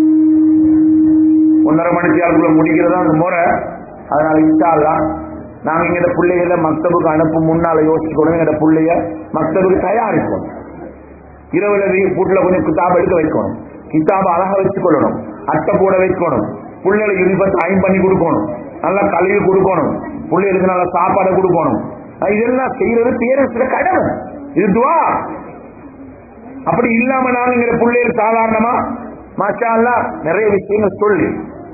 ஒன்றரை மணி காலத்துக்குள்ள முடிக்கிறது தான் அந்த முறை அதனால இன்ஷால்லா நாங்க எங்கட பிள்ளைகளை மக்தபுக்கு அனுப்பும் முன்னால யோசிச்சுக்கணும் எங்கட பிள்ளைய மக்தபுக்கு தயாரிக்கணும் இரவுல வீட்டுல கொஞ்சம் கிதாப் எடுக்க வைக்கணும் கிதாப அழகா வச்சுக்கொள்ளணும் அட்டை போட வைக்கணும் பிள்ளைகளை யூனிஃபார்ம் டைம் பண்ணி கொடுக்கணும் நல்லா கல்வி கொடுக்கணும் பிள்ளைகளுக்கு நல்ல சாப்பாடு கொடுக்கணும் அஹ் இதெல்லாம் செய்யறது பேரண்ட்ஸ்ல கடமை இது துவா அப்படி இல்லாம நாங்க இங்க பிள்ளைகள் சாதாரணமா மாஷா அல்லாஹ் நிறைய விஷயங்கள் சொல்லி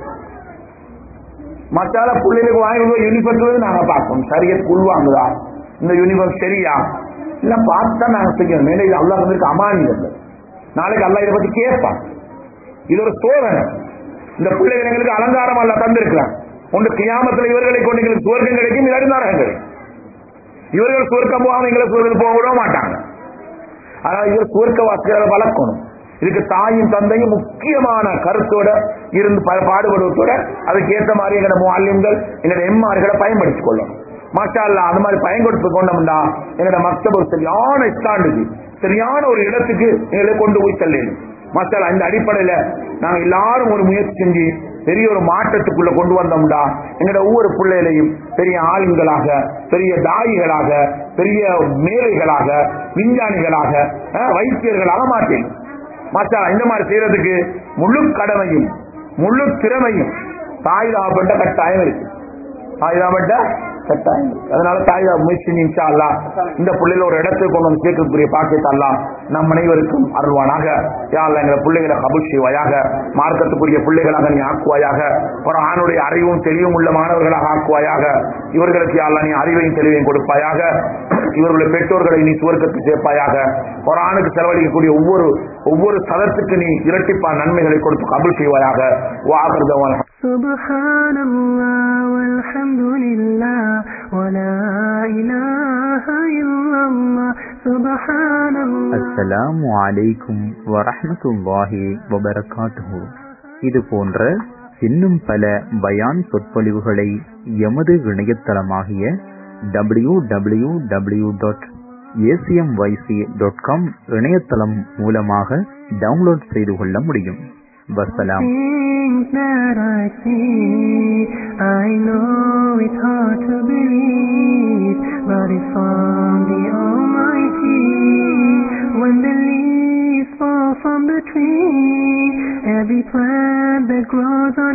மத்தால பிள்ளைகளுக்கு வாங்கி யூனிஃபார்ம் நாங்க பார்ப்போம் சரியா உள்வாங்குதா இந்த யூனிஃபார்ம் சரியா இல்ல பார்த்து தான் நாங்க செய்யணும் மேலே இது அல்லாஹ் வந்து அமானிதம் நாளைக்கு அல்லாஹ் இதை பத்தி கேட்பான் இது ஒரு சோதனை இந்த பிள்ளைகள் எங்களுக்கு அலங்காரம் அல்ல தந்திருக்கிறான் ஒன்று கியாமத்தில் இவர்களை கொண்டு எங்களுக்கு சுவர்க்கம் கிடைக்கும் இல்லாட்டி நரகம் கிடைக்கும் இவர்கள் சுவர்க்கம் போகாம எங்களை சுவர்க்கம் போக விட மாட்டாங்க ஆனால் இவர் சுவர்க்க வாசிகளை வளர்க்கணும் இதுக்கு தாயும் தந்தையும் முக்கியமான கருத்தோட இருந்து ப- பாடுபடுவதோட அதுக்கு ஏற்ற மாதிரி எங்களோட மாலியங்கள் எங்களோட எம்மார்களை பயன்படுத்திக் கொள்ளணும் மாஷா அல்லா அந்த மாதிரி பயன்படுத்தி கொண்டோம்னா எங்களோட மக்தப சரியான ஸ்டாண்டுக்கு சரியான ஒரு இடத்துக்கு எங்களை கொண்டு போய் செல்லணும் மாஷா இந்த அடிப்படையில நாங்க எல்லாரும் ஒரு முயற்சி செஞ்சு பெரிய ஒரு மாற்றத்துக்குள்ள கொண்டு வந்தோம்டா எங்களோட ஒவ்வொரு பிள்ளைகளையும் பெரிய ஆளுங்களாக பெரிய தாயிகளாக பெரிய மேலைகளாக விஞ்ஞானிகளாக அஹ், வைத்தியர்களாக மாற்றேன் மாற்றா இந்த மாதிரி செய்யறதுக்கு முழு கடமையும் முழு திறமையும் தாய்தாபட்ட கட்டாயம் இருக்கு தாய்தாபட்ட கட்டாயம் இருக்கு அதனால தாய்தா முயற்சி இன்ஷா அல்லாஹ் இந்த பிள்ளைகளை ஒரு இடத்துக்கு கொண்டு வந்து சேர்க்கக்கூடிய பாக்கியத்தை அல்லாஹ் நம் அனைவருக்கும் அருள்வானாக யா அல்லாஹ் எங்களை பிள்ளைகளை கபுல் செய்வாயாக மார்க்கத்துக்குரிய பிள்ளைகளாக நீ ஆக்குவாயாக ஒரு ஆணுடைய அறிவும் தெளிவும் உள்ள மாணவர்களாக ஆக்குவாயாக இவர்களுக்கு யா அல்லாஹ் நீ அறிவையும் தெளிவையும் கொடுப்பாயாக இவர்களுடைய பெற்றோர்களை நீ சுவர்க்கத்துக்கு சேர்ப்பாயாக ஒரு ஆணுக்கு செலவழிக்கக்கூடிய ஒவ்வொரு ஒவ்வொரு சதத்துக்கு நீ இரட்டிப்பா நன்மைகளை கொடுத்து கபுல் செய்வாயாக வாகர்தவான் سبحان الله والحمد لله ولا إله إلا الله سبحان الله அஸ்ஸலாமு அலைக்கும் வரஹ்மத்துல்லாஹி வபரகாத்துஹு இது போன்ற இன்னும் பல பயான் சொற்பொழிவுகளை எமது இணையதளமாகிய W W W dot ACMYC dot com இணையதளம் மூலமாக டவுன்லோட் செய்து கொள்ள முடியும் வசலாம் Things that I see, I know it's hard to believe, but it's from the Almighty. When the leaves fall from the tree, every plant that grows on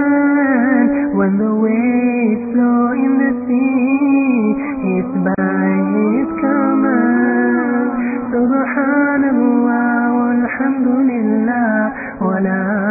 land, when the waves flow in the sea, it's by His command. Subhanallah walhamdulillah wa la